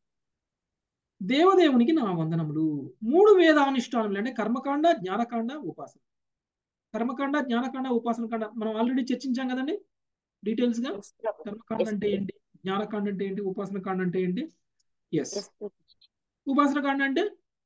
Speaker 1: దేవదేవునికి నా వందనములు మూడు వేదానుష్ఠానములు అంటే కర్మకాండ జ్ఞానకాండ ఉపాసన కర్మకాండ జ్ఞానకాండ ఉపాసన కాండ మనం ఆల్రెడీ చర్చించాం కదండి డీటెయిల్స్ గా
Speaker 3: Yes, ప్రభు.
Speaker 1: కర్మకాండ
Speaker 3: Yes,
Speaker 1: అంటే
Speaker 3: ప్రభు.
Speaker 1: ఏంటి జ్ఞానకాండ అంటే ఏంటి ఉపాసన కాండ అంటే ఏంటి ఎస్
Speaker 3: Yes, ప్రభు.
Speaker 1: ఉపాసన కాండ అంటే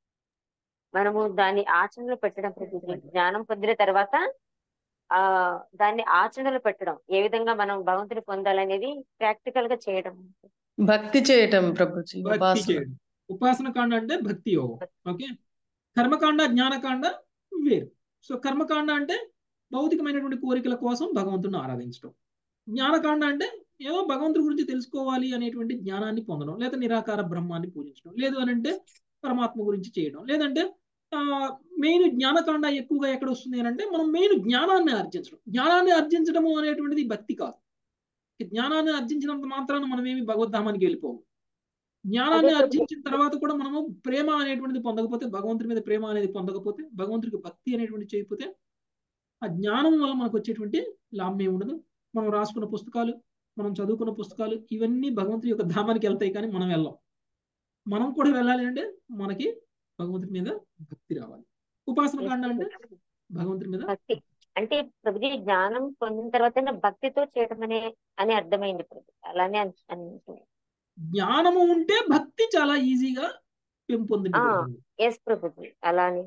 Speaker 3: మనము దాన్ని ఆచరణలో పెట్టడం ప్రభుజీ జ్ఞానం పొందిన తర్వాత ఆ దాన్ని ఆచరణలో పెట్టడం ఏ విధంగా మనం భగవంతుని పొందాలనేది ప్రాక్టికల్ గా చేయడం
Speaker 14: భక్తి చేయటం ప్రభుజీ
Speaker 1: భక్తి
Speaker 14: ఉపాసన
Speaker 1: చేయడం ఉపాసన కాండ అంటే భక్తి యోగం ఓకే కర్మకాండ జ్ఞానకాండ వేరు సో కర్మకాండ అంటే భౌతికమైనటువంటి కోరికల కోసం భగవంతుని ఆరాధించడం జ్ఞానకాండ అంటే ఏదో భగవంతుడి గురించి తెలుసుకోవాలి అనేటువంటి జ్ఞానాన్ని పొందడం లేదా నిరాకార బ్రహ్మాన్ని పూజించడం లేదు అని అంటే పరమాత్మ గురించి చేయడం లేదంటే మెయిన్ జ్ఞానకాండ ఎక్కువగా ఎక్కడ వస్తుంది అని అంటే మనం మెయిన్ జ్ఞానాన్ని ఆర్జించడం జ్ఞానాన్ని ఆర్జించడము అనేటువంటిది భక్తి కాదు జ్ఞానాన్ని ఆర్జించినంత మాత్రాన మనం ఏమి భగవద్ధామానికి వెళ్ళిపోము జ్ఞానాన్ని
Speaker 3: అదే ప్రభు.
Speaker 1: ఆర్జించిన తర్వాత కూడా మనము ప్రేమ అనేటువంటిది పొందకపోతే భగవంతుడి మీద ప్రేమ అనేది పొందకపోతే భగవంతుడికి భక్తి అనేటువంటి చేయకపోతే ఆ జ్ఞానం వల్ల మనకు వచ్చేటువంటి లాభం ఏమి ఉండదు మనం రాసుకున్న పుస్తకాలు మనం చదువుకున్న పుస్తకాలు ఇవన్నీ భగవంతుడి యొక్క ధామానికి వెళ్తాయి కానీ మనం వెళ్ళాం మనం కూడా వెళ్ళాలి అంటే మనకి భగవంతుడి మీద భక్తి రావాలి ఉపాసన కాండ అంటే భగవంతుడి మీద
Speaker 3: భక్తి అంటే ప్రభుజీ జ్ఞానం పొందిన తర్వాత భక్తితో చేయడం అనే అని అర్థమైంది ప్రభు అలానే అన్- అనిపించింది
Speaker 1: జ్ఞానము ఉంటే భక్తి చాలా ఈజీగా పెంపొందించబడుతుంది
Speaker 3: ఎస్ ప్రభుజీ అలానే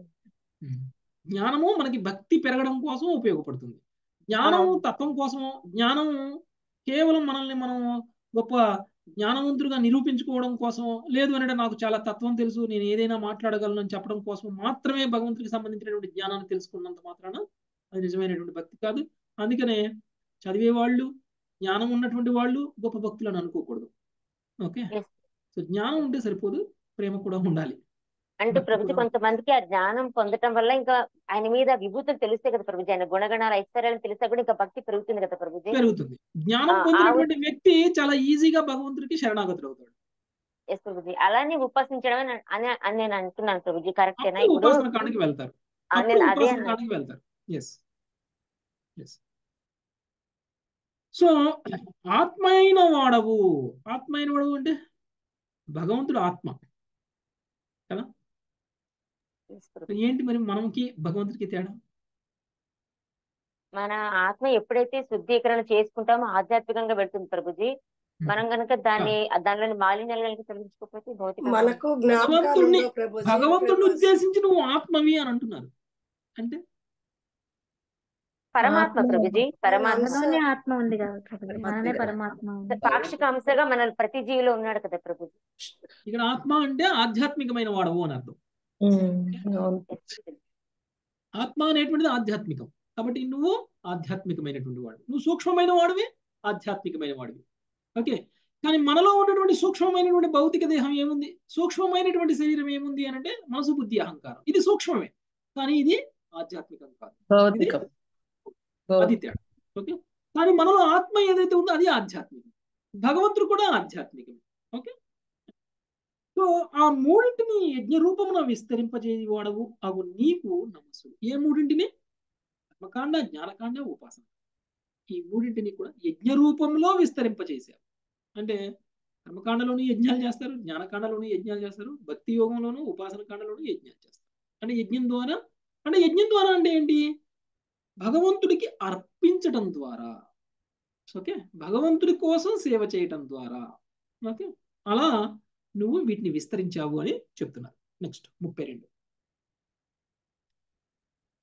Speaker 1: జ్ఞానము మనకి భక్తి పెరగడం కోసం ఉపయోగపడుతుంది జ్ఞానము తత్వం కోసం జ్ఞానము కేవలం మనల్ని మనం గొప్ప జ్ఞానవంతులుగా నిరూపించుకోవడం కోసం లేదు అంటే నాకు చాలా తత్వం తెలుసు నేను ఏదైనా మాట్లాడగలను అని చెప్పడం కోసం మాత్రమే భగవంతుడికి సంబంధించినటువంటి జ్ఞానాన్ని తెలుసుకున్నంత మాత్రాన అది నిజమైనటువంటి భక్తి కాదు అందుకనే చదివే వాళ్ళు జ్ఞానం ఉన్నటువంటి వాళ్ళు గొప్ప భక్తులు అని అనుకోకూడదు ఓకే సో జ్ఞానం ఉంటే సరిపోదు ప్రేమ కూడా ఉండాలి
Speaker 3: అంటే ప్రభుజీ కొంతమందికి ఆ జ్ఞానం పొందటం వల్ల ఇంకా ఆయన మీద విభూతులు తెలిస్తే కదా ప్రభుజీ ఆయన గుణగణాలు ఐశ్వర్యాలు తెలిస్తే కూడా ఇంకా భక్తి పెరుగుతుంది కదా ప్రభుజీ
Speaker 1: పెరుగుతుంది జ్ఞానం
Speaker 3: ఆ, ఆ
Speaker 1: పొందినటువంటి వ్యక్తి చాలా ఈజీగా భగవంతుడికి శరణాగతుడు అవుతాడు
Speaker 3: ఎస్ ప్రభుజీ అలానే ఉపాసించడం అని అని అని నేను అంటున్నాను ప్రభుజీ కరెక్టేనా
Speaker 1: అప్పుడు
Speaker 3: ఇప్పుడు
Speaker 1: ఉపాసన కాండకి వెళ్తారు
Speaker 3: ఆ,
Speaker 1: అప్పుడు
Speaker 3: నేను అదే
Speaker 1: ఉపాసన
Speaker 3: అన్నాను
Speaker 1: కాండకి వెళ్తారు ఎస్ ఎస్ సో ఆత్మ అయిన వాడవు ఆత్మ అయిన వాడవు అంటే భగవంతుడు ఆత్మ కదా
Speaker 3: Yes, ప్రభుజీ.
Speaker 1: ఏంటి మరి మనకి భగవంతుడికి తేడా
Speaker 3: మన ఆత్మ ఎప్పుడైతే శుద్ధీకరణ చేసుకుంటామో ఆధ్యాత్మికంగా వెళ్తుంది ప్రభుజీ మనం కనుక దాన్ని దానిలోని మాలిన్యాలు కనుక తొలగించుకోకపోతే భౌతికంగా
Speaker 2: మనకు జ్ఞాపకాలు
Speaker 1: భగవంతుడిని
Speaker 2: ఉండవు ప్రభుజీ
Speaker 1: భగవంతుడిని ఉద్దేశించి నువ్వు ఆత్మవి అని అంటున్నారు అంటే
Speaker 3: పరమాత్మ
Speaker 7: ఆత్మ
Speaker 3: ప్రభుజీ పరమాత్మ
Speaker 7: మనలోనే ఆత్మ ఉంది కదా ప్రభుజీ మననే
Speaker 1: కదా.
Speaker 7: పరమాత్మ ఉంది
Speaker 3: పాక్షిక అంశగా మన ప్రతి జీవిలో ఉన్నాడు కదా ప్రభుజీ
Speaker 1: ఇక్కడ ఆత్మ అంటే ఆధ్యాత్మికమైన వాడవు అని అర్థం
Speaker 14: అవును
Speaker 1: ఆత్మ అనేటువంటిది ఆధ్యాత్మికం కాబట్టి నువ్వు ఆధ్యాత్మికమైనటువంటి వాడు నువ్వు సూక్ష్మమైన వాడివి ఆధ్యాత్మికమైన వాడివి ఓకే కానీ మనలో ఉన్నటువంటి సూక్ష్మమైనటువంటి భౌతిక దేహం ఏముంది సూక్ష్మమైనటువంటి శరీరం ఏముంది అని అంటే మనసు బుద్ధి అహంకారం ఇది సూక్ష్మమే కానీ ఇది ఆధ్యాత్మికం కాదు ఇది
Speaker 14: భౌతికం
Speaker 1: అది తేడా ఓకే కానీ మనలో ఆత్మ ఏదైతే ఉందో అది ఆధ్యాత్మికం భగవంతుడు కూడా ఆధ్యాత్మికం ఓకే సో ఆ మూడింటిని యజ్ఞ రూపమున విస్తరింపజేయవాడవు అవు నీకు నమస్సులు ఏ మూడింటిని కర్మకాండ జ్ఞానకాండ ఉపాసన ఈ మూడింటిని కూడా యజ్ఞ రూపంలో విస్తరింపజేశారు అంటే కర్మకాండలోనూ యజ్ఞాలు చేస్తారు జ్ఞానకాండలోనూ యజ్ఞాలు చేస్తారు భక్తి యోగంలోనూ ఉపాసన కాండలోనూ యజ్ఞాలు చేస్తారు అంటే యజ్ఞం ద్వారా అంటే యజ్ఞం ద్వారా అంటే ఏంటి భగవంతుడికి అర్పించటం ద్వారా ఓకే భగవంతుడి కోసం సేవ చేయటం ద్వారా ఓకే అలా నువ్వు వీటిని విస్తరించావు అని చెప్తున్నారు నెక్స్ట్ ముప్పై రెండు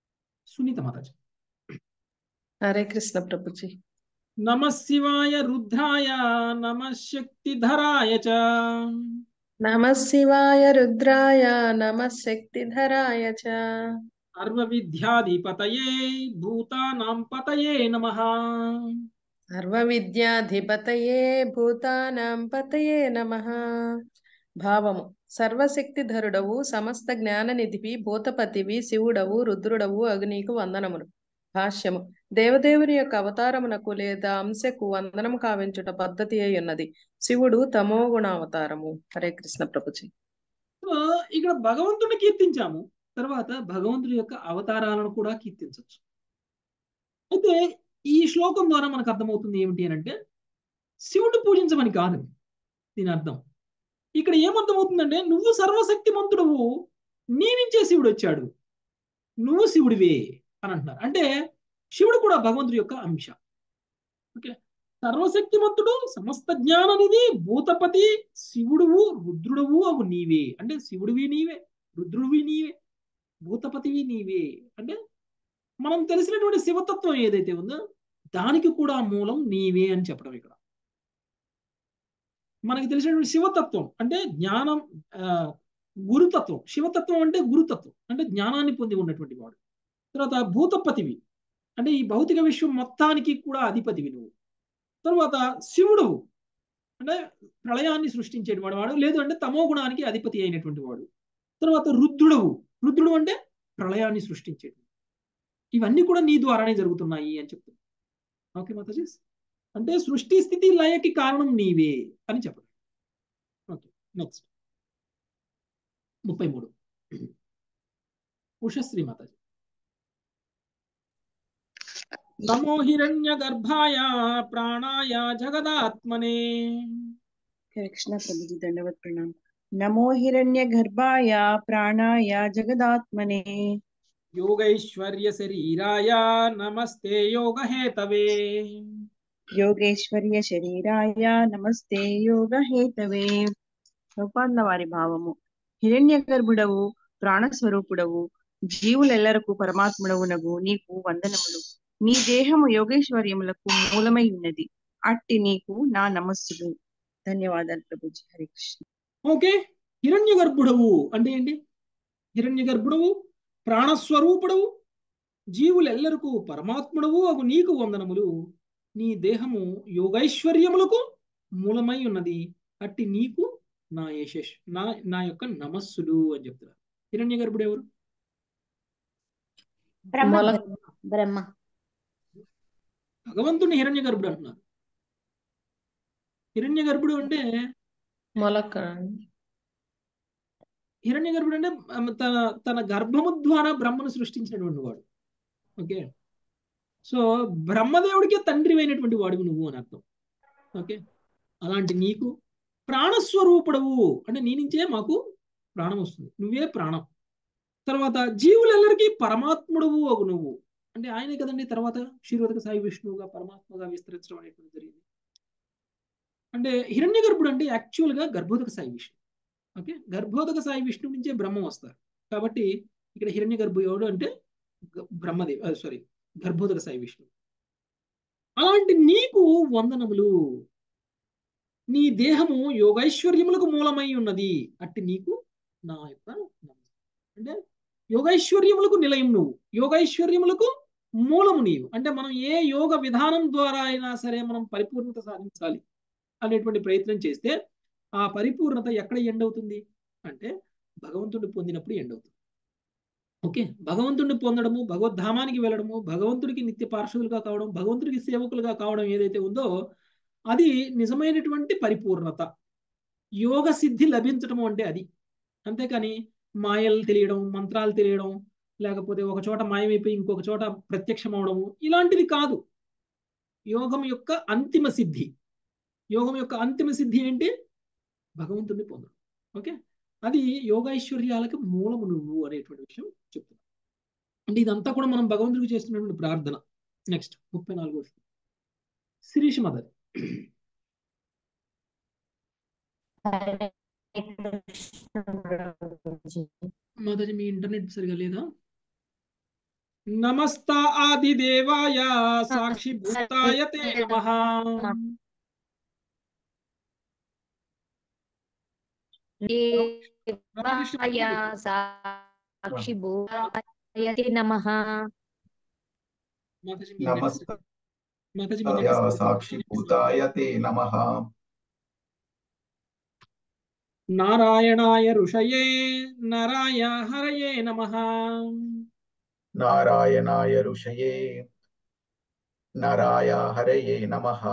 Speaker 1: సునీత మాతాజీ
Speaker 14: హరే కృష్ణ ప్రభుజీ
Speaker 1: నమ శివాయ రుద్రాయ నమ శక్తిధరాయ చ
Speaker 14: నమ శివాయ రుద్రాయ నమ శక్తిధరాయ చ
Speaker 1: సర్వ విద్యాధిపతయే భూతానాం పతయే నమ
Speaker 14: సర్వ విద్యాధిపతయే భూతానాం పతయే నమ భావము సర్వశక్తిధరుడవు సమస్త జ్ఞాననిధివి భూతపతివి శివుడవు రుద్రుడవు అగ్నికి వందనములు భాష్యము దేవదేవుని యొక్క అవతారమునకు లేదా అంశకు వందనము కావించుట పద్ధతి అయి ఉన్నది శివుడు తమో గుణావతారము హరే కృష్ణ ప్రభుజీ
Speaker 1: సో ఇక్కడ భగవంతుడిని కీర్తించాము తర్వాత భగవంతుడి యొక్క అవతారాలను కూడా కీర్తించవచ్చు అయితే ఈ శ్లోకం ద్వారా మనకు అర్థమవుతుంది ఏమిటి అని అంటే శివుడు పూజించమని కాదు దీని అర్థం ఇక్కడ ఏమర్థమవుతుందంటే నువ్వు సర్వశక్తిమంతుడవు నీ నుంచే శివుడు వచ్చాడు నువ్వు శివుడివే అని అంటున్నారు అంటే శివుడు కూడా భగవంతుడి యొక్క అంశ ఓకే సర్వశక్తిమంతుడు సమస్త జ్ఞాననిధి భూతపతి శివుడువు రుద్రుడువు అవు నీవే అంటే శివుడివి నీవే రుద్రుడివి నీవే భూతపతివి నీవే అంటే మనం తెలిసినటువంటి శివతత్వం ఏదైతే ఉందో దానికి కూడా మూలం నీవే అని చెప్పడం ఇక్కడ మనకి తెలిసినటువంటి శివతత్వం అంటే జ్ఞానం గురుతత్వం శివతత్వం అంటే గురుతత్వం అంటే జ్ఞానాన్ని పొంది ఉన్నటువంటి వాడు తర్వాత భూతపతివి అంటే ఈ భౌతిక విశ్వం మొత్తానికి కూడా అధిపతివి నువ్వు తర్వాత శివుడు అంటే ప్రళయాన్ని సృష్టించేటువంటి వాడు లేదు అంటే తమో గుణానికి అధిపతి అయినటువంటి వాడు తర్వాత రుద్రుడవు రుద్రుడు అంటే ప్రళయాన్ని సృష్టించేటువంటి ఇవన్నీ కూడా నీ ద్వారానే జరుగుతున్నాయి అని చెప్తుంది ఓకే మాతాజీ అంటే సృష్టి స్థితి లయకి కారణం నీవే అని చెప్పడం ఓకే నెక్స్ట్ ముప్పై మూడు ఉషశ్రీ మాతాజీ నమో హిరణ్య గర్భాయ ప్రాణాయ జగదాత్మనే
Speaker 15: కృష్ణ ప్రభుజీ దండవత్ ప్రణామ్ నమో హిరణ్య గర్భాయ ప్రాణాయ జగదాత్మనే
Speaker 1: యోగైశ్వర్య శరీరాయ నమస్తే యోగహేతవే
Speaker 15: యోగేశ్వర్య శరీరాయ నమస్తే యోగ హేతవే సౌపాంద వారి భావము హిరణ్య గర్భుడవు ప్రాణస్వరూపుడవు జీవులెల్లరకు పరమాత్ముడవునగు నీకు వందనములు నీ దేహము యోగేశ్వర్యములకు మూలమై ఉన్నది అట్టి నీకు నా నమస్సులు ధన్యవాదాలు ప్రభుజీ హరి కృష్ణ
Speaker 1: ఓకే హిరణ్య గర్భుడవు అంటే ఏంటి హిరణ్య గర్భుడవు ప్రాణస్వరూపుడవు జీవులెల్లరకు పరమాత్ముడవు అగు నీకు వందనములు నీ దేహము యోగైశ్వర్యములకు మూలమై ఉన్నది అట్టి నీకు నా యశస్ నా నా యొక్క నమస్సులు అని చెప్తున్నారు హిరణ్య గర్భుడు ఎవరు
Speaker 7: బ్రహ్మ బ్రహ్మ
Speaker 1: భగవంతుని హిరణ్య గర్భుడు అంటున్నారు హిరణ్య గర్భుడు అంటే
Speaker 14: మొలక
Speaker 1: హిరణ్య గర్భుడు అంటే తన తన గర్భము ద్వారా బ్రహ్మను సృష్టించినటువంటి వాడు ఓకే సో బ్రహ్మదేవుడికే తండ్రి అయినటువంటి వాడు నువ్వు అని అర్థం ఓకే అలాంటి నీకు ప్రాణస్వరూపుడవు అంటే నీ నుంచే మాకు ప్రాణం వస్తుంది నువ్వే ప్రాణం తర్వాత జీవులెల్లరికీ పరమాత్ముడవు అగు నువ్వు అంటే ఆయనే కదండి తర్వాత క్షీరోదక సాయి విష్ణువుగా పరమాత్మగా విస్తరించడం అనేటువంటి జరిగింది అంటే హిరణ్య గర్భుడు అంటే యాక్చువల్గా గర్భోదక సాయి విష్ణు ఓకే గర్భోదక సాయి విష్ణు నుంచే బ్రహ్మ వస్తారు కాబట్టి ఇక్కడ హిరణ్య గర్భుడు అంటే బ్రహ్మదేవ్ సారీ గర్భోదక సాయి విష్ణు అలాంటి నీకు వందనములు నీ దేహము యోగైశ్వర్యములకు మూలమై ఉన్నది అట్టి నీకు నా యొక్క అంటే యోగైశ్వర్యములకు నిలయం నువ్వు యోగైశ్వర్యములకు మూలము నీవు అంటే మనం ఏ యోగ విధానం ద్వారా అయినా సరే మనం పరిపూర్ణత సాధించాలి అనేటువంటి ప్రయత్నం చేస్తే ఆ పరిపూర్ణత ఎక్కడ ఎండ్ అవుతుంది అంటే భగవంతుడిని పొందినప్పుడు ఎండ్ అవుతుంది ఓకే భగవంతుడిని పొందడము భగవద్ధామానికి వెళ్ళడము భగవంతుడికి నిత్య పార్షదులుగా కావడం భగవంతుడికి సేవకులుగా కావడం ఏదైతే ఉందో అది నిజమైనటువంటి పరిపూర్ణత యోగ సిద్ధి లభించడం అంటే అది అంతేకాని మాయలు తెలియడం మంత్రాలు తెలియడం లేకపోతే ఒక చోట మాయమైపోయి ఇంకొక చోట ప్రత్యక్షం అవడము ఇలాంటిది కాదు యోగం యొక్క అంతిమ సిద్ధి యోగం యొక్క అంతిమ సిద్ధి ఏంటి భగవంతుడిని పొందడం ఓకే అది యోగైశ్వర్యాలకు మూలము నువ్వు అనేటువంటి విషయం చెప్తున్నా అంటే ఇదంతా కూడా మనం భగవంతుడికి చేస్తున్నటువంటి ప్రార్థన నెక్స్ట్ ముప్పై నాలుగో శిరీష్ మదర్ మాతాజీ మీ ఇంటర్నెట్ సరిగా లేదా నమస్త ఆదిదేవాయ సాక్షిభూతాయ తే నమః
Speaker 13: దేవాయ సాక్షిభూతాయ తే నమః
Speaker 1: మాతాజీ మీ
Speaker 16: నమస్త
Speaker 1: నెక్స్ట్ మాతాజీ మీ నెక్స్ట్
Speaker 16: సాక్షిభూతాయ తే నమః
Speaker 1: నారాయణాయ ఋషయే నరాయ హరయే నమః
Speaker 16: నారాయణాయ ఋషయే నరాయ హరయే నమః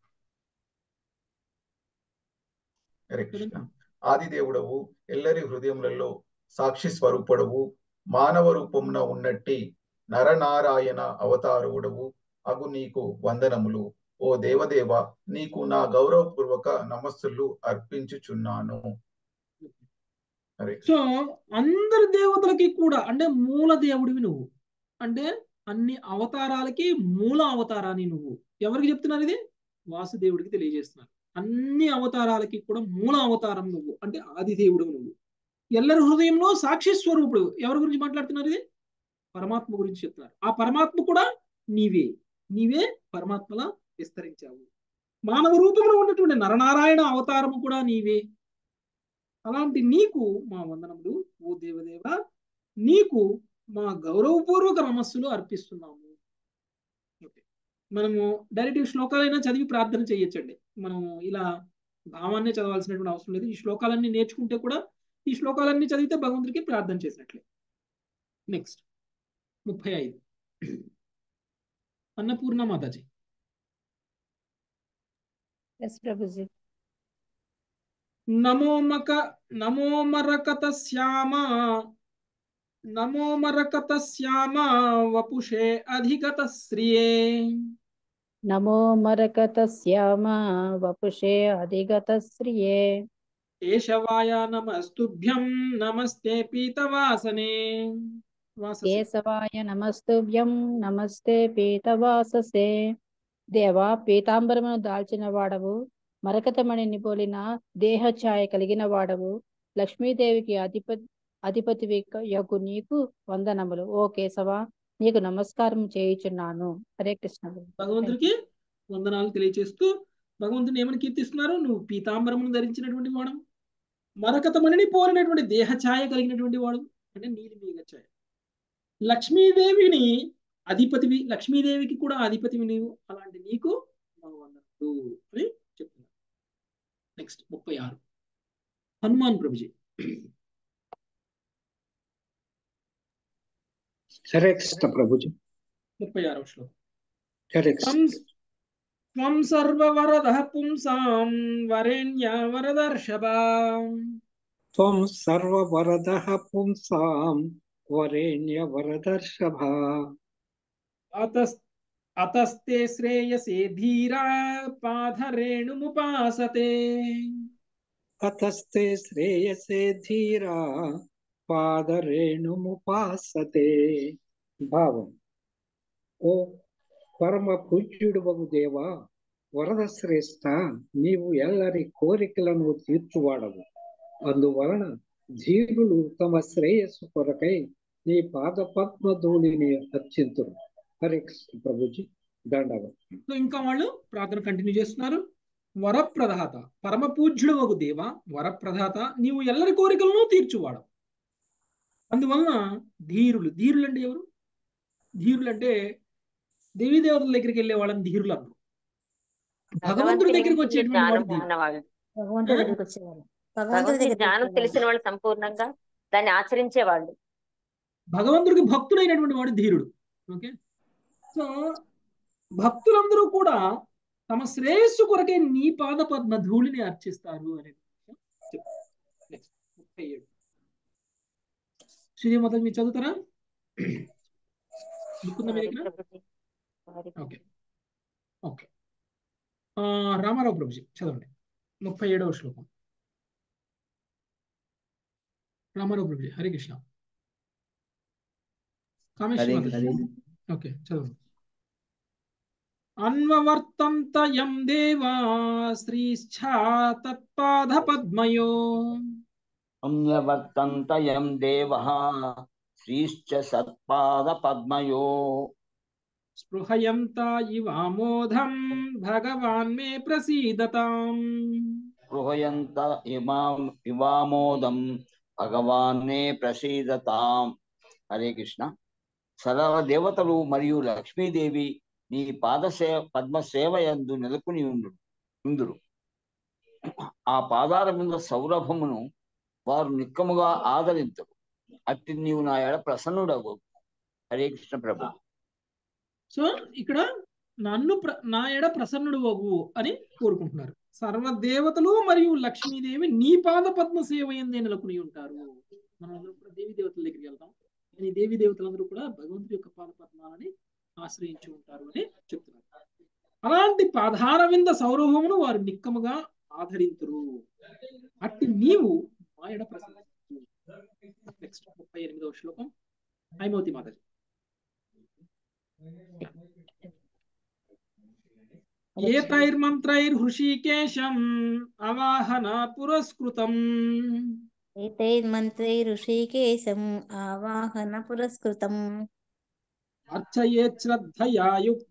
Speaker 16: హరే కృష్ణ ఆదిదేవుడవు ఎల్లరి హృదయములలో సాక్షి స్వరూపుడవు మానవ రూపమున ఉన్నట్టి నరనారాయణ అవతారుడవు అగు నీకు వందనములు ఓ దేవదేవ నీకు నా గౌరవపూర్వక నమస్సులు అర్పించుచున్నాను హరే
Speaker 1: సో అందరి దేవతలకి కూడా అంటే మూల దేవుడివి నువ్వు అంటే అన్ని అవతారాలకి మూల అవతారాన్ని నువ్వు ఎవరికి చెప్తున్నారు ఇది వాసుదేవుడికి తెలియజేస్తున్నారు అన్ని అవతారాలకి కూడా మూల అవతారం నువ్వు అంటే ఆదిదేవుడు నువ్వు ఎల్లరి హృదయంలో సాక్షి స్వరూపుడు ఎవరి గురించి మాట్లాడుతున్నారు ఇది పరమాత్మ గురించి చెప్తున్నారు ఆ పరమాత్మ కూడా నీవే నీవే పరమాత్మలా విస్తరించావు మానవ రూపంలో ఉన్నటువంటి నరనారాయణ అవతారము కూడా నీవే అలాంటి నీకు మా వందనములు ఓ దేవదేవ నీకు మా గౌరవపూర్వక నమస్సులు అర్పిస్తున్నాము ఓకే మనము డైరెక్ట్ శ్లోకాలైనా చదివి ప్రార్థన చేయొచ్చండి మనం ఇలా భావాన్నే చదవాల్సినటువంటి అవసరం లేదు ఈ శ్లోకాలన్నీ నేర్చుకుంటే కూడా ఈ శ్లోకాలన్నీ చదివితే భగవంతుడికి ప్రార్థన చేసినట్లే నెక్స్ట్ ముప్పై ఐదు అన్నపూర్ణ మాతాజీ
Speaker 6: ఎస్ ప్రభుజీ
Speaker 1: నమో మక నమో మరకత శ్యామ నమో మరకత శ్యామ వపుషే అధిగత శ్రియే
Speaker 17: నమో మరకత శ్యామ వపుషే అధిగత శ్రియే
Speaker 1: కేశవాయ నమస్తుభ్యం నమస్తే పీతవాసనే వాససే
Speaker 17: కేశవాయ నమస్తుభ్యం నమస్తే పీతవాససే దేవా పీతాంబరమును దాల్చిన వాడవు మరకతమణిని పోలిన దేహ ఛాయ కలిగిన వాడవు లక్ష్మీదేవికి అధిపతి అధిపతివి యొక్క నీకు వందనములు ఓ కేశవ నీకు నమస్కారం చేయుచున్నాను హరే కృష్ణ
Speaker 1: భగవంతుడికి వందనాలు తెలియచేస్తూ భగవంతుని ఏమని కీర్తిస్తున్నారు నువ్వు పీతాంబరమును ధరించినటువంటి వాడు మరకతమణిని పోలినటువంటి దేహ ఛాయ కలిగినటువంటి వాడు అంటే నీలి మేఘ ఛాయ లక్ష్మీదేవిని అధిపతివి లక్ష్మీదేవికి కూడా అధిపతివి నీవు అలాంటి నీకు మా వందనములు అని చెప్తున్నారు నెక్స్ట్ ముప్పై ఆరు హనుమాన్ ప్రభుజీ
Speaker 18: హరే కృష్ణ ప్రభుజీ
Speaker 1: ముప్పై ఆరవ శ్లోకం
Speaker 18: హరే కృష్ణ
Speaker 1: త్వం త్వం సర్వవరద పుంసాం వరేణ్య వరదర్షభ
Speaker 18: త్వం సర్వవరదః పుంసాం వరేణ్య వరదర్షభ
Speaker 1: అతస్ అతస్తే శ్రేయసే ధీరా పాధరేణుముపాసతే
Speaker 18: అతస్తే శ్రేయసే ధీరా పాదరేణుముపాసతే భావం ఓ పరమ పూజ్యుడు బగు దేవా వరద శ్రేష్ట నీవు ఎల్లరి కోరికలను తీర్చువాడవు అందువలన ధీరులు తమ శ్రేయస్సు కొరకై నీ పాద పద్మధూళిని అర్చింతురు హరే కృష్ణ ప్రభుజీ దండవతం
Speaker 1: సో ఇంకా వాళ్ళు ప్రార్థన కంటిన్యూ చేస్తున్నారు వరప్రదాత పరమ పూజ్యుడు ఒక దేవ వరప్రదాత నీవు ఎల్లరి కోరికలను తీర్చువాడు అందువలన ధీరులు ధీరులు అంటే ఎవరు ధీరులు అంటే దేవీ దేవతల దగ్గరికి వెళ్ళే వాళ్ళని ధీరులు అన్నారు భగవంతుడి దగ్గరికి వచ్చేటువంటి వాడు
Speaker 3: జ్ఞానం
Speaker 1: ధీరుడు
Speaker 3: ఉన్నవాళ్ళు
Speaker 7: భగవంతుడి దగ్గరికి వచ్చేవాళ్ళు భగవంతుడి
Speaker 3: భగవంతుడి
Speaker 7: దగ్గరికి
Speaker 3: జ్ఞానం
Speaker 7: వచ్చేవాళ్ళు
Speaker 3: తెలిసిన వాళ్ళు సంపూర్ణంగా దాన్ని ఆచరించేవాళ్ళు
Speaker 1: భగవంతుడికి భక్తుడైనటువంటి వాడు ధీరుడు ఓకే సో భక్తులందరూ కూడా తమ శ్రేయస్సు కొరకే నీ పాద పద్మ ధూళిని అర్చిస్తారు అనేది నెక్స్ట్ ముప్పై ఏడు శ్రీదేవి మొదలు మీరు చదువుతారా బుక్ మీ దగ్గర ఓకే ఓకే ఆ, రామారావు ప్రభుజీ చదవండి ముప్పై ఏడవ శ్లోకం రామారావు ప్రభుజీ హరే కృష్ణ కామేశ్వర
Speaker 10: హరే
Speaker 1: మాతాజీ
Speaker 10: హరే
Speaker 1: ఓకే చదవండి అన్వవర్తంత యం దేవా శ్రీశ్చా తత్పాద పద్మయో
Speaker 10: సంయవర్తంత యం దేవః శ్రీశ్చ సత్పాద పద్మయో
Speaker 1: స్పృహయంత ఇవామోధం భగవాన్ మే ప్రసీదతాం
Speaker 10: గృహయంత ఇమాం ఇవామోదం భగవాన్నే ప్రసీదతాం హరే కృష్ణ సర్వ దేవతలు మరియు లక్ష్మీదేవి నీ పాదసే పద్మ సేవ యందు నెలకొని ఉండు ఉందురు ఆ పాదాల మీద సౌరభమును వారు నిక్కముగా ఆదరించరు అట్టి నీవు నా ఎడ ప్రసన్నుడవు హరే కృష్ణ ప్రభు
Speaker 1: సో ఇక్కడ నన్ను ప్ర నా ఎడ ప్రసన్నుడు వగు అని కోరుకుంటున్నారు సర్వదేవతలు మరియు లక్ష్మీదేవి నీ పాద పద్మ సేవ ఎందే నెలకొని ఉంటారు మనం అందరం కూడా దేవి దేవతల దగ్గరికి వెళ్తాం కానీ దేవి దేవతలందరూ కూడా భగవంతుడి యొక్క పాద పద్మాలని ఆశ్రయించి ఉంటారు అని చెప్తున్నారు అలాంటి పాదార వింద సౌరభమును వారు నిక్కముగా ఆదరింతురు అట్టి నీవు మా ఎడ ప్రసన్న నెక్స్ట్ ముప్పై ఎనిమిదవ శ్లోకం ఐమవతి మాతాజీ ఏతైర్మంత్రైర్హృషికేశం అవాహన పురస్కృతం
Speaker 7: ఏతైర్మంత్రైరుషికేశం ఆవాహన పురస్కృతం
Speaker 1: అర్చయేత్ శ్రద్ధయా యుక్త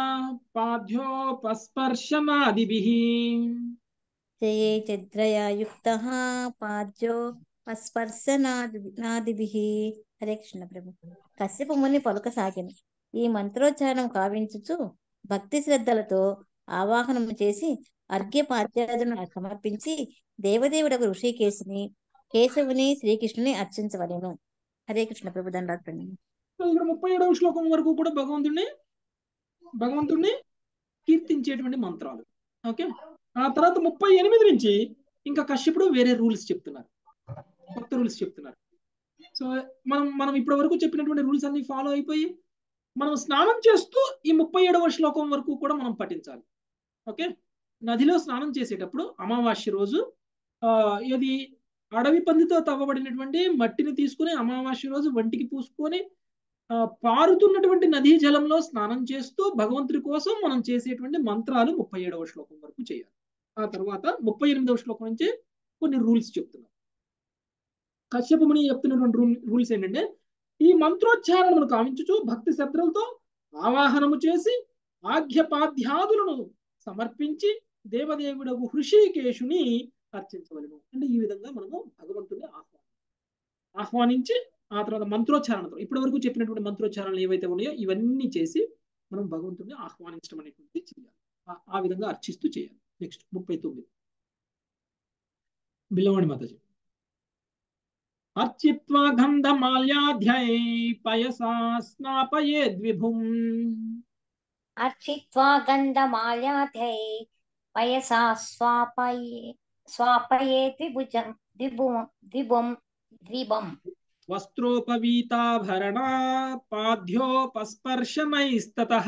Speaker 1: పాద్యోపస్పర్శనాదిభిః
Speaker 7: జయే చద్రయా యుక్త పాద్యో పస్పర్శనాదిభిః హరే కృష్ణ ప్రభు కశ్యప ముని పలుకసాగిన ఈ మంత్రోచ్చారణం కావించుచు భక్తి శ్రద్ధలతో ఆవాహనము చేసి అర్ఘ్యపాత్యాదులను సమర్పించి దేవదేవుడకు ఋషికేశుని కేశవుని శ్రీకృష్ణుని అర్చించవలెను హరే కృష్ణ ప్రభు దండాత్మని
Speaker 1: సో ఇక్కడ ముప్పై ఏడవ శ్లోకం వరకు కూడా భగవంతుడిని భగవంతుడిని కీర్తించేటువంటి మంత్రాలు ఓకే ఆ తర్వాత ముప్పై ఎనిమిది నుంచి ఇంకా కశ్యపుడు వేరే రూల్స్ చెప్తున్నారు కొత్త రూల్స్ చెప్తున్నారు సో మనం మనం ఇప్పటి వరకు చెప్పినటువంటి రూల్స్ అన్ని ఫాలో అయిపోయి మనం స్నానం చేస్తూ ఈ ముప్పై ఏడవ శ్లోకం వరకు కూడా మనం పఠించాలి ఓకే నదిలో స్నానం చేసేటప్పుడు అమావాస్య రోజు ఆ ఇది అడవి పందితో తవ్వబడినటువంటి మట్టిని తీసుకుని అమావాస్య రోజు వంటికి పూసుకొని ఆ, పారుతున్నటువంటి నదీ జలంలో స్నానం చేస్తూ భగవంతుడి కోసం మనం చేసేటువంటి మంత్రాలు ముప్పై ఏడవ శ్లోకం వరకు చేయాలి ఆ తర్వాత ముప్పై ఎనిమిదవ శ్లోకం నుంచి కొన్ని రూల్స్ చెప్తున్నారు కశ్యప ముని చెప్తున్నటువంటి రూల్స్ ఏంటంటే ఈ మంత్రోచ్చారణను కావించుచు భక్తి శ్రద్ధలతో ఆవాహనము చేసి ఆఘ్యపాధ్యాదులను సమర్పించి దేవదేవుడకు హృషికేశుని అర్చించవలను అంటే ఈ విధంగా మనము భగవంతుని ఆహ్వానం ఆహ్వానించి ఆ తర్వాత మంత్రోచ్చారణతో ఇప్పటి వరకు చెప్పినటువంటి మంత్రోచ్చారణలు ఏవైతే ఉన్నాయో ఇవన్నీ చేసి మనం భగవంతుని ఆహ్వానించడం అనేటువంటి చేయాలి ఆ- ఆ విధంగా అర్చిస్తూ చేయాలి నెక్స్ట్ ముప్పై తొమ్మిది బిల్లవాణి మాతాజీ అర్చిత్వా గంధమాల్యాధ్యై పయసా స్నాపయేద్విభుం
Speaker 13: అర్చిత్వా గంధమాల్యాధై పయసా స్వాపయే స్వాపయే ద్విభుజం ద్విభుం ద్విభుం ద్విభం
Speaker 1: వస్త్రోపవీతాభరణా పాద్యోపస్పర్శనైస్తతః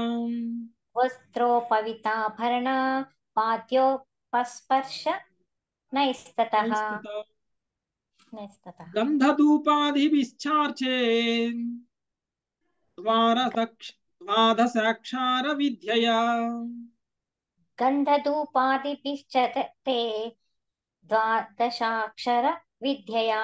Speaker 13: వస్త్రోపవితాభరణ పాద్యోపస్పర్శ నైస్తతః నైస్తతః
Speaker 1: గంధధూపాదిభిశ్చార్చే ద్వారసక్ష ద్వాదశాక్షార విద్యయా
Speaker 13: గంధధూపాదిభిశ్చతే ద్వాదశాక్షర విద్యయా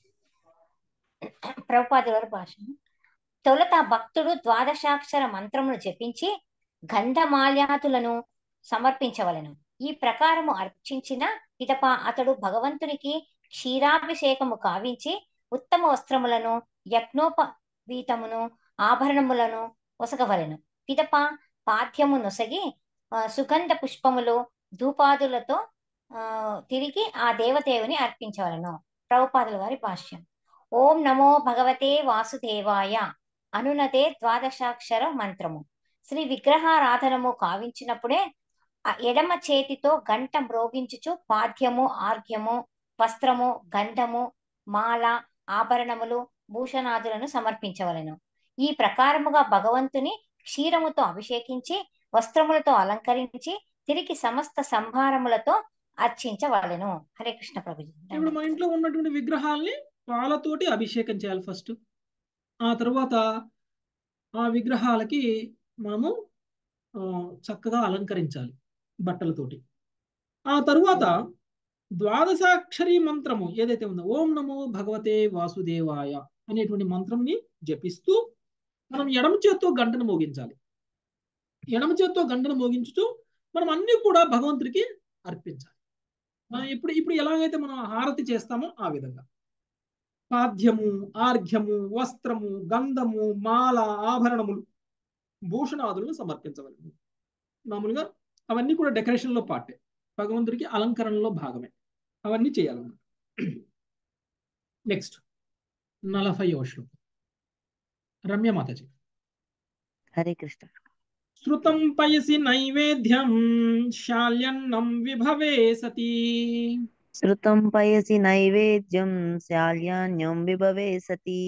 Speaker 13: ప్రభుపాది గారి భాష తొలుత భక్తుడు ద్వాదశాక్షర మంత్రమును జపించి గంధమాల్యాతులను సమర్పించవలెను ఈ ప్రకారము అర్చించిన పిదప అతడు భగవంతునికి క్షీరాభిషేకము కావించి ఉత్తమ వస్త్రములను యజ్ఞోపవీతమును ఆభరణములను ఒసగవలెను పిదప పాఠ్యము నొసగి ఆ, సుగంధ పుష్పములు ధూపాదులతో ఆ తిరిగి ఆ దేవదేవుని అర్పించవలను ప్రభుపాదుల వారి భాష్యం ఓం నమో భగవతే వాసుదేవాయ అనునదే ద్వాదశాక్షర మంత్రము శ్రీ విగ్రహారాధనము కావించినప్పుడే ఆ ఎడమ చేతితో గంట మ్రోగించుచు పాద్యము ఆర్ఘ్యము వస్త్రము గంధము మాల ఆభరణములు భూషణాదులను సమర్పించవలెను ఈ ప్రకారముగా భగవంతుని క్షీరముతో అభిషేకించి వస్త్రములతో అలంకరించి తిరిగి సమస్త సంభారములతో అర్చించవలెను హరే కృష్ణ ప్రభుజీ
Speaker 1: ఇప్పుడు మా ఇంట్లో ఉన్నటువంటి విగ్రహాల్ని పాలతోటి అభిషేకం చేయాలి ఫస్ట్ ఆ తర్వాత ఆ విగ్రహాలకి మనము ఆ, చక్కగా అలంకరించాలి బట్టలతోటి ఆ తరువాత ద్వాదశాక్షరి మంత్రము ఏదైతే ఉందో ఓం నమో భగవతే వాసుదేవాయ అనేటువంటి మంత్రంని జపిస్తూ మనం ఎడమ చేత్తో గంటను మోగించాలి ఎడమ చేత్తో గంటను మోగించుతూ మనం అన్ని కూడా భగవంతుడికి అర్పించాలి మనం ఇప్పుడు ఇప్పుడు ఎలాగైతే మనం హారతి చేస్తామో ఆ విధంగా పాద్యము ఆర్ఘ్యము వస్త్రము గంధము మాల ఆభరణములు భూషణాదులను సమర్పించవలను మామూలుగా అవన్నీ కూడా డెకరేషన్లో పార్టే భగవంతుడికి అలంకరణలో భాగమే అవన్నీ చేయాలన్నమాట నెక్స్ట్ నలభై శ్లోకం రమ్య మాతాజీ
Speaker 19: హరే కృష్ణ
Speaker 1: శృతం పయసి నైవేద్యం శాల్యన్నం విభవే సతీ
Speaker 19: శృతం పయసి నైవేద్యం శాల్యాన్యం విభవే సతి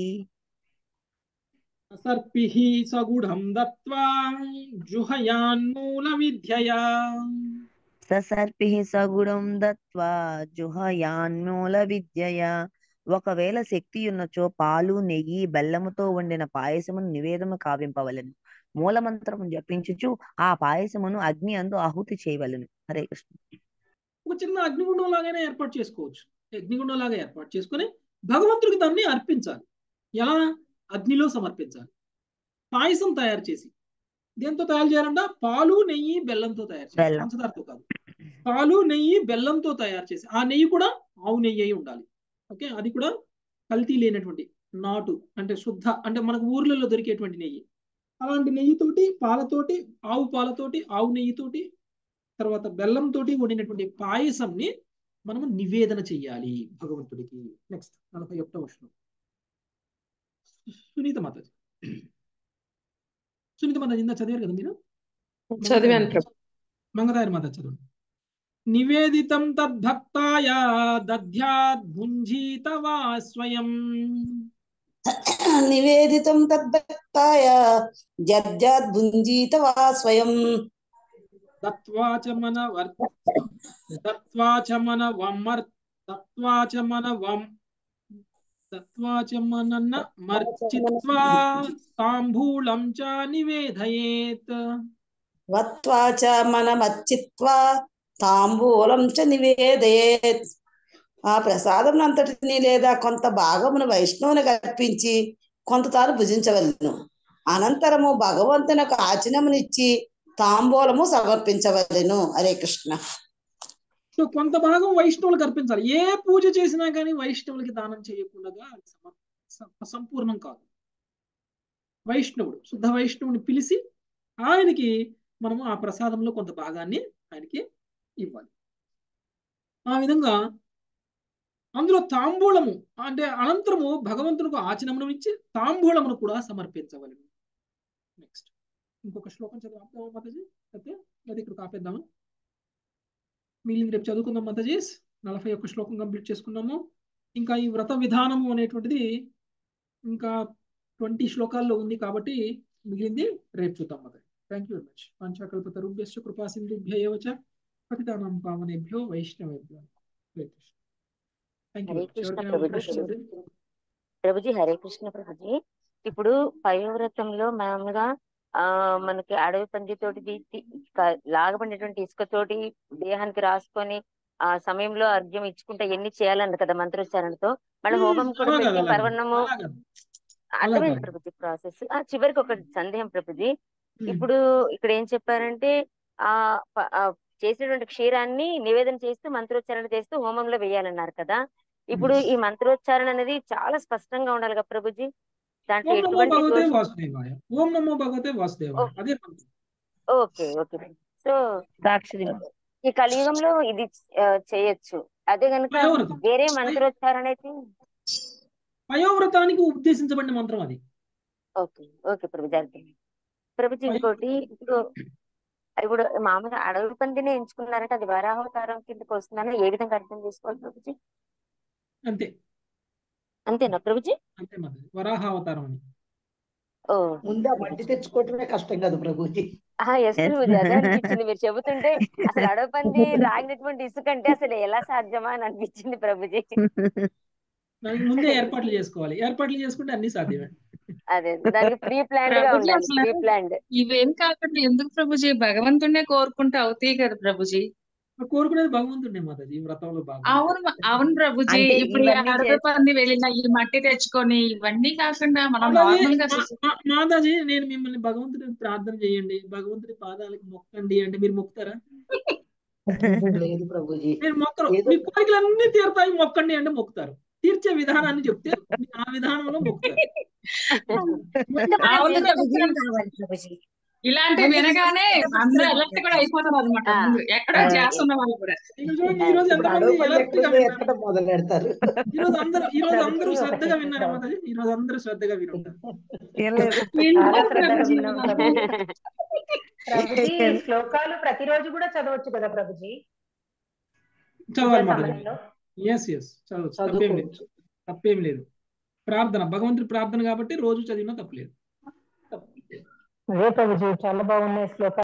Speaker 1: సర్పిః సగుఢం దత్వా జుహయాన్మూల విద్యయా
Speaker 19: ససర్పి సగుణం దత్వా జుహయాన్మూల విద్యయ ఒకవేళ శక్తి ఉన్నచో పాలు నెయ్యి బెల్లముతో వండిన పాయసమును నివేదము కావింపవలను మూలమంత్రము జపించుచు ఆ పాయసమును అగ్ని అందు ఆహుతి చేయవలను హరే కృష్ణ
Speaker 1: ఒక చిన్న అగ్నిగుండం లాగానే ఏర్పాటు చేసుకోవచ్చు అగ్నిగుండం లాగా ఏర్పాటు చేసుకొని భగవంతుడికి దాన్ని అర్పించాలి ఎలా అగ్నిలో సమర్పించాలి పాయసం తయారు చేసి దేంతో తయారు చేయాలంట పాలు నెయ్యి బెల్లంతో తయారు చేయాలి
Speaker 19: బెల్లం.
Speaker 1: పంచదారతో కాదు పాలు నెయ్యి బెల్లంతో తయారు చేసి ఆ నెయ్యి కూడా ఆవు నెయ్యి అయి ఉండాలి ఓకే అది కూడా కల్తీ లేనటువంటి నాటు అంటే శుద్ధ అంటే మనకు ఊర్లలో దొరికేటువంటి నెయ్యి అలాంటి నెయ్యితోటి పాలతోటి ఆవు పాలతోటి ఆవు నెయ్యితోటి తర్వాత బెల్లంతోటి వండినటువంటి పాయసంని మనము నివేదన చెయ్యాలి భగవంతుడికి నెక్స్ట్ నలభై ఒకటో శ్లోకం సునీత మాతాజీ సునీత మాతాజీ ఇందా చదివారు కదా మీరు
Speaker 14: చదివాను ప్రభు
Speaker 1: మంగతాయర్ మాత చదవండి నివేదితం తద్భక్తాయ దధ్యాద్ భుంజీత వా స్వయం
Speaker 5: నివేదితం తద్భక్తాయ జర్జాద్ భుంజీత వా స్వయం
Speaker 1: దత్వా చ మన వర్ దత్వా చ మన వమర్ దత్వా చ మన వం దత్వా చ మనన్న మర్చిత్వా తాంబూలం చ నివేదయేత్
Speaker 5: వత్వా చ మనమచ్చిత్వా తాంబూలం చ నివేదయేత్ ఆ ప్రసాదం అంతటిని లేదా కొంత భాగమును వైష్ణవునికి అర్పించి కొంత తాను భుజించవలను అనంతరము భగవంతునకు ఆచనమునిచ్చి తాంబూలము సమర్పించవలెను హరే కృష్ణ
Speaker 1: సో కొంత భాగం వైష్ణవులకు అర్పించాలి ఏ పూజ చేసినా కానీ వైష్ణవులకి దానం చేయకుండా అది సమ- స- సంపూర్ణం కాదు వైష్ణవుడు శుద్ధ వైష్ణవుని పిలిచి ఆయనకి మనము ఆ ప్రసాదంలో కొంత భాగాన్ని ఆయనకి ఇవ్వాలి ఆ విధంగా అందులో తాంబూలము అంటే అనంతరము భగవంతునికి ఆచనమును ఇచ్చి తాంబూలమును కూడా సమర్పించవలను నెక్స్ట్ ఇంకొక శ్లోకం చదివాం మాతాజీ అయితే అది ఇక్కడ ఆపేద్దామా మిగిలింది రేపు చదువుకుందాం మాతాజీ నలభై ఒక్క శ్లోకం కంప్లీట్ చేసుకున్నాము ఇంకా ఈ వ్రత విధానము అనేటువంటిది ఇంకా ట్వంటీ శ్లోకాల్లో ఉంది కాబట్టి మిగిలింది రేపు చూద్దాం Mataji thank you very much పంచాకల్పతరుభ్యశ్చ కృపా సింధుభ్య ఏవ చ పతితానాం పావనేభ్యో వైష్ణవేభ్యో హరే కృష్ణ థ్యాంక్ యూ
Speaker 3: హరే కృష్ణ
Speaker 1: ఎవరికైనా
Speaker 3: ప్రభుజీ
Speaker 1: ప్రశ్నలు
Speaker 3: ప్రభుజీ హరే కృష్ణ ప్రభుజీ ఇప్పుడు పయోవ్రతంలో మామూలుగా ఆ మనకి అడవి పందితోటి తీ- తీ- క- లాగబడినటువంటి ఇసుకతోటి దేహానికి రాసుకొని ఆ సమయంలో అర్ఘ్యం ఇచ్చుకుంటే ఎన్ని చేయాలన్న కదా మంత్రోచ్చారణతో మళ్ళీ
Speaker 1: మ్మ్,
Speaker 3: హోమం కూడా
Speaker 1: అలా కాదు
Speaker 3: పెట్టి
Speaker 1: అలా కాదు
Speaker 3: పర్వణము
Speaker 1: అలా కాదు అలా
Speaker 3: అర్థమైంది
Speaker 1: కాదు
Speaker 3: ప్రభుజీ ప్రాసెస్ ఆ చివరికి ఒక సందేహం ప్రభుజీ
Speaker 1: మ్మ్.
Speaker 3: ఇప్పుడు ఇక్కడ ఏం చెప్పారంటే ఆ ప- ఆ చేసినటువంటి క్షీరాన్ని నివేదన చేస్తూ మంత్రోచ్చారణ చేస్తూ హోమంలో వేయాలన్నారు కదా ఇప్పుడు ఈ మంత్రోచ్చారణ అనేది చాలా స్పష్టంగా ఉండాలి కదా ప్రభుజీ దాంట్లో
Speaker 1: ఓం నమో
Speaker 3: ఎటువంటి
Speaker 1: భగవతే
Speaker 3: దోషం
Speaker 1: వాసుదేవాయ ఓం నమో భగవతే వాసుదేవాయ అదే మంత్రం
Speaker 3: ఓకే ఓకే సో
Speaker 19: సాక్షి
Speaker 3: ఈ కలియుగంలో ఇది ఆ, చేయొచ్చు అదే గనుక
Speaker 1: పయోవ్రతం
Speaker 3: వేరే
Speaker 1: పయ-
Speaker 3: మంత్రోచ్చారణ అయితే
Speaker 1: పయోవ్రతానికి ఉద్దేశించబడిన మంత్రం అది
Speaker 3: ఓకే ఓకే ప్రభుజీ అర్థమైంది ప్రభుజీ
Speaker 1: పయో
Speaker 3: ఇంకోటి ఇప్పుడు ఇప్పుడు మామూలుగా అడవి పందిని ఎంచుకున్నారంటే అది వరాహవతారం కిందకి వస్తుందని ఏ విధంగా అర్థం చేసుకోవాలి ప్రభుజీ
Speaker 1: అంతే
Speaker 3: అంతేనా ప్రభుజీ
Speaker 1: అంతే మాది వరాహ అవతారం అని
Speaker 3: ఓ
Speaker 4: ముందు ఆ మట్టి తెచ్చుకోవటమే కష్టం కదా ప్రభుజీ
Speaker 3: ఎస్ ప్రభుజీ అదే అనిపించింది మీరు చెబుతుంటే అసలు అడవి పంది రాగినటువంటి ఇసుక అంటే అసలు ఎలా సాధ్యమా అని అనిపించింది ప్రభుజీ
Speaker 1: దానికి ముందే ఏర్పాట్లు చేసుకోవాలి ఏర్పాట్లు చేసుకుంటే అన్ని సాధ్యమే
Speaker 3: అదే దానికి ప్రీ ప్లాన్డ్ గా
Speaker 11: ప్రభుజీ
Speaker 3: ఉండాలి
Speaker 11: అసలు
Speaker 3: ప్రీ ప్లాన్డ్
Speaker 11: ఇవేం కాకుండా ఎందుకు ప్రభుజీ భగవంతుడినే కోరుకుంటే అవుతాయి కదా ప్రభుజీ
Speaker 1: కోరుకునేది భగవంతుడే మాతాజీ ఈ వ్రతంలో భాగం
Speaker 11: అవును మ- అవును ప్రభుజీ
Speaker 19: అంటే
Speaker 11: ఇప్పుడు ఈ
Speaker 19: ఇవన్నీ
Speaker 11: అడవి
Speaker 19: చేసి
Speaker 11: పంది వెళ్ళిన ఈ మట్టి తెచ్చుకొని ఇవన్నీ కాకుండా మనం
Speaker 1: మాతాజీ
Speaker 11: నార్మల్ గా
Speaker 1: మా-
Speaker 11: చూసి
Speaker 1: మా- మాతాజీ నేను మిమ్మల్ని భగవంతుడిని ప్రార్థన చేయండి భగవంతుడి పాదాలకు మొక్కండి అంటే మీరు మొక్కుతారా
Speaker 4: లేదు ప్రభుజీ
Speaker 1: మీరు మొక్కరు
Speaker 4: ఏదో
Speaker 1: మీ కోరికలు అన్ని తీరుతాయి మొక్కండి అంటే మొక్కుతారు తీర్చే విధానాన్ని చెప్తే మీరు ఆ విధానంలో మొక్కుతారు
Speaker 13: ముందు మన
Speaker 11: అవును
Speaker 13: జీవిత
Speaker 11: ప్రభుజీ
Speaker 13: దర్శనం కావాలి ప్రభుజీ
Speaker 11: ఇలాంటివి
Speaker 13: ముందు
Speaker 11: వినగానే
Speaker 13: జీవిత
Speaker 11: అందరూ
Speaker 13: దర్శనం
Speaker 11: అలర్ట్ కూడా అయిపోతారు అనమాట
Speaker 13: ఆ,
Speaker 11: ముందు ఎక్కడో
Speaker 19: ఆ,
Speaker 11: చేస్తున్న వాళ్ళు కూడా
Speaker 1: ఇక్కడ చూడండి ఈ రోజు
Speaker 4: ఇప్పుడు
Speaker 1: ఎంతమంది
Speaker 4: అడవి పంది
Speaker 1: alert గా
Speaker 4: ఎక్కడుందో
Speaker 1: విన్నారు
Speaker 4: ఎత్తడం మొదలు పెడతారు
Speaker 1: ఈ రోజు అందరూ ఈ రోజు అందరూ
Speaker 13: ప్రభుజీ
Speaker 1: శ్రద్ధగా
Speaker 13: ఒకటి
Speaker 1: విన్నారా మాతాజీ ఈ రోజు అందరూ శ్రద్ధగా వినుంటారు
Speaker 19: వినలేదు
Speaker 13: చాలా
Speaker 11: వింటారు
Speaker 13: శ్రద్ధగా
Speaker 11: ప్రభుజీ
Speaker 13: విన్నాం
Speaker 11: వినరు.
Speaker 13: ప్రభుజీ
Speaker 9: ప్రభుజీ శ్లోకాలు ప్రతిరోజు కూడా చదవచ్చు కదా ప్రభుజీ పూజా
Speaker 1: చదవాలి మాతాజీ
Speaker 9: సమయంలో
Speaker 1: ఎస్ ఎస్ చదవచ్చు తప్పేం లేదు
Speaker 4: చదువుకోవచ్చు
Speaker 1: తప్పేం లేదు ప్రార్థన భగవంతుడి ప్రార్థన కాబట్టి రోజు చదివినా తప్పలేదు
Speaker 9: అదే ప్రభుజీ చాలా బాగున్నాయి శ్లోకాలు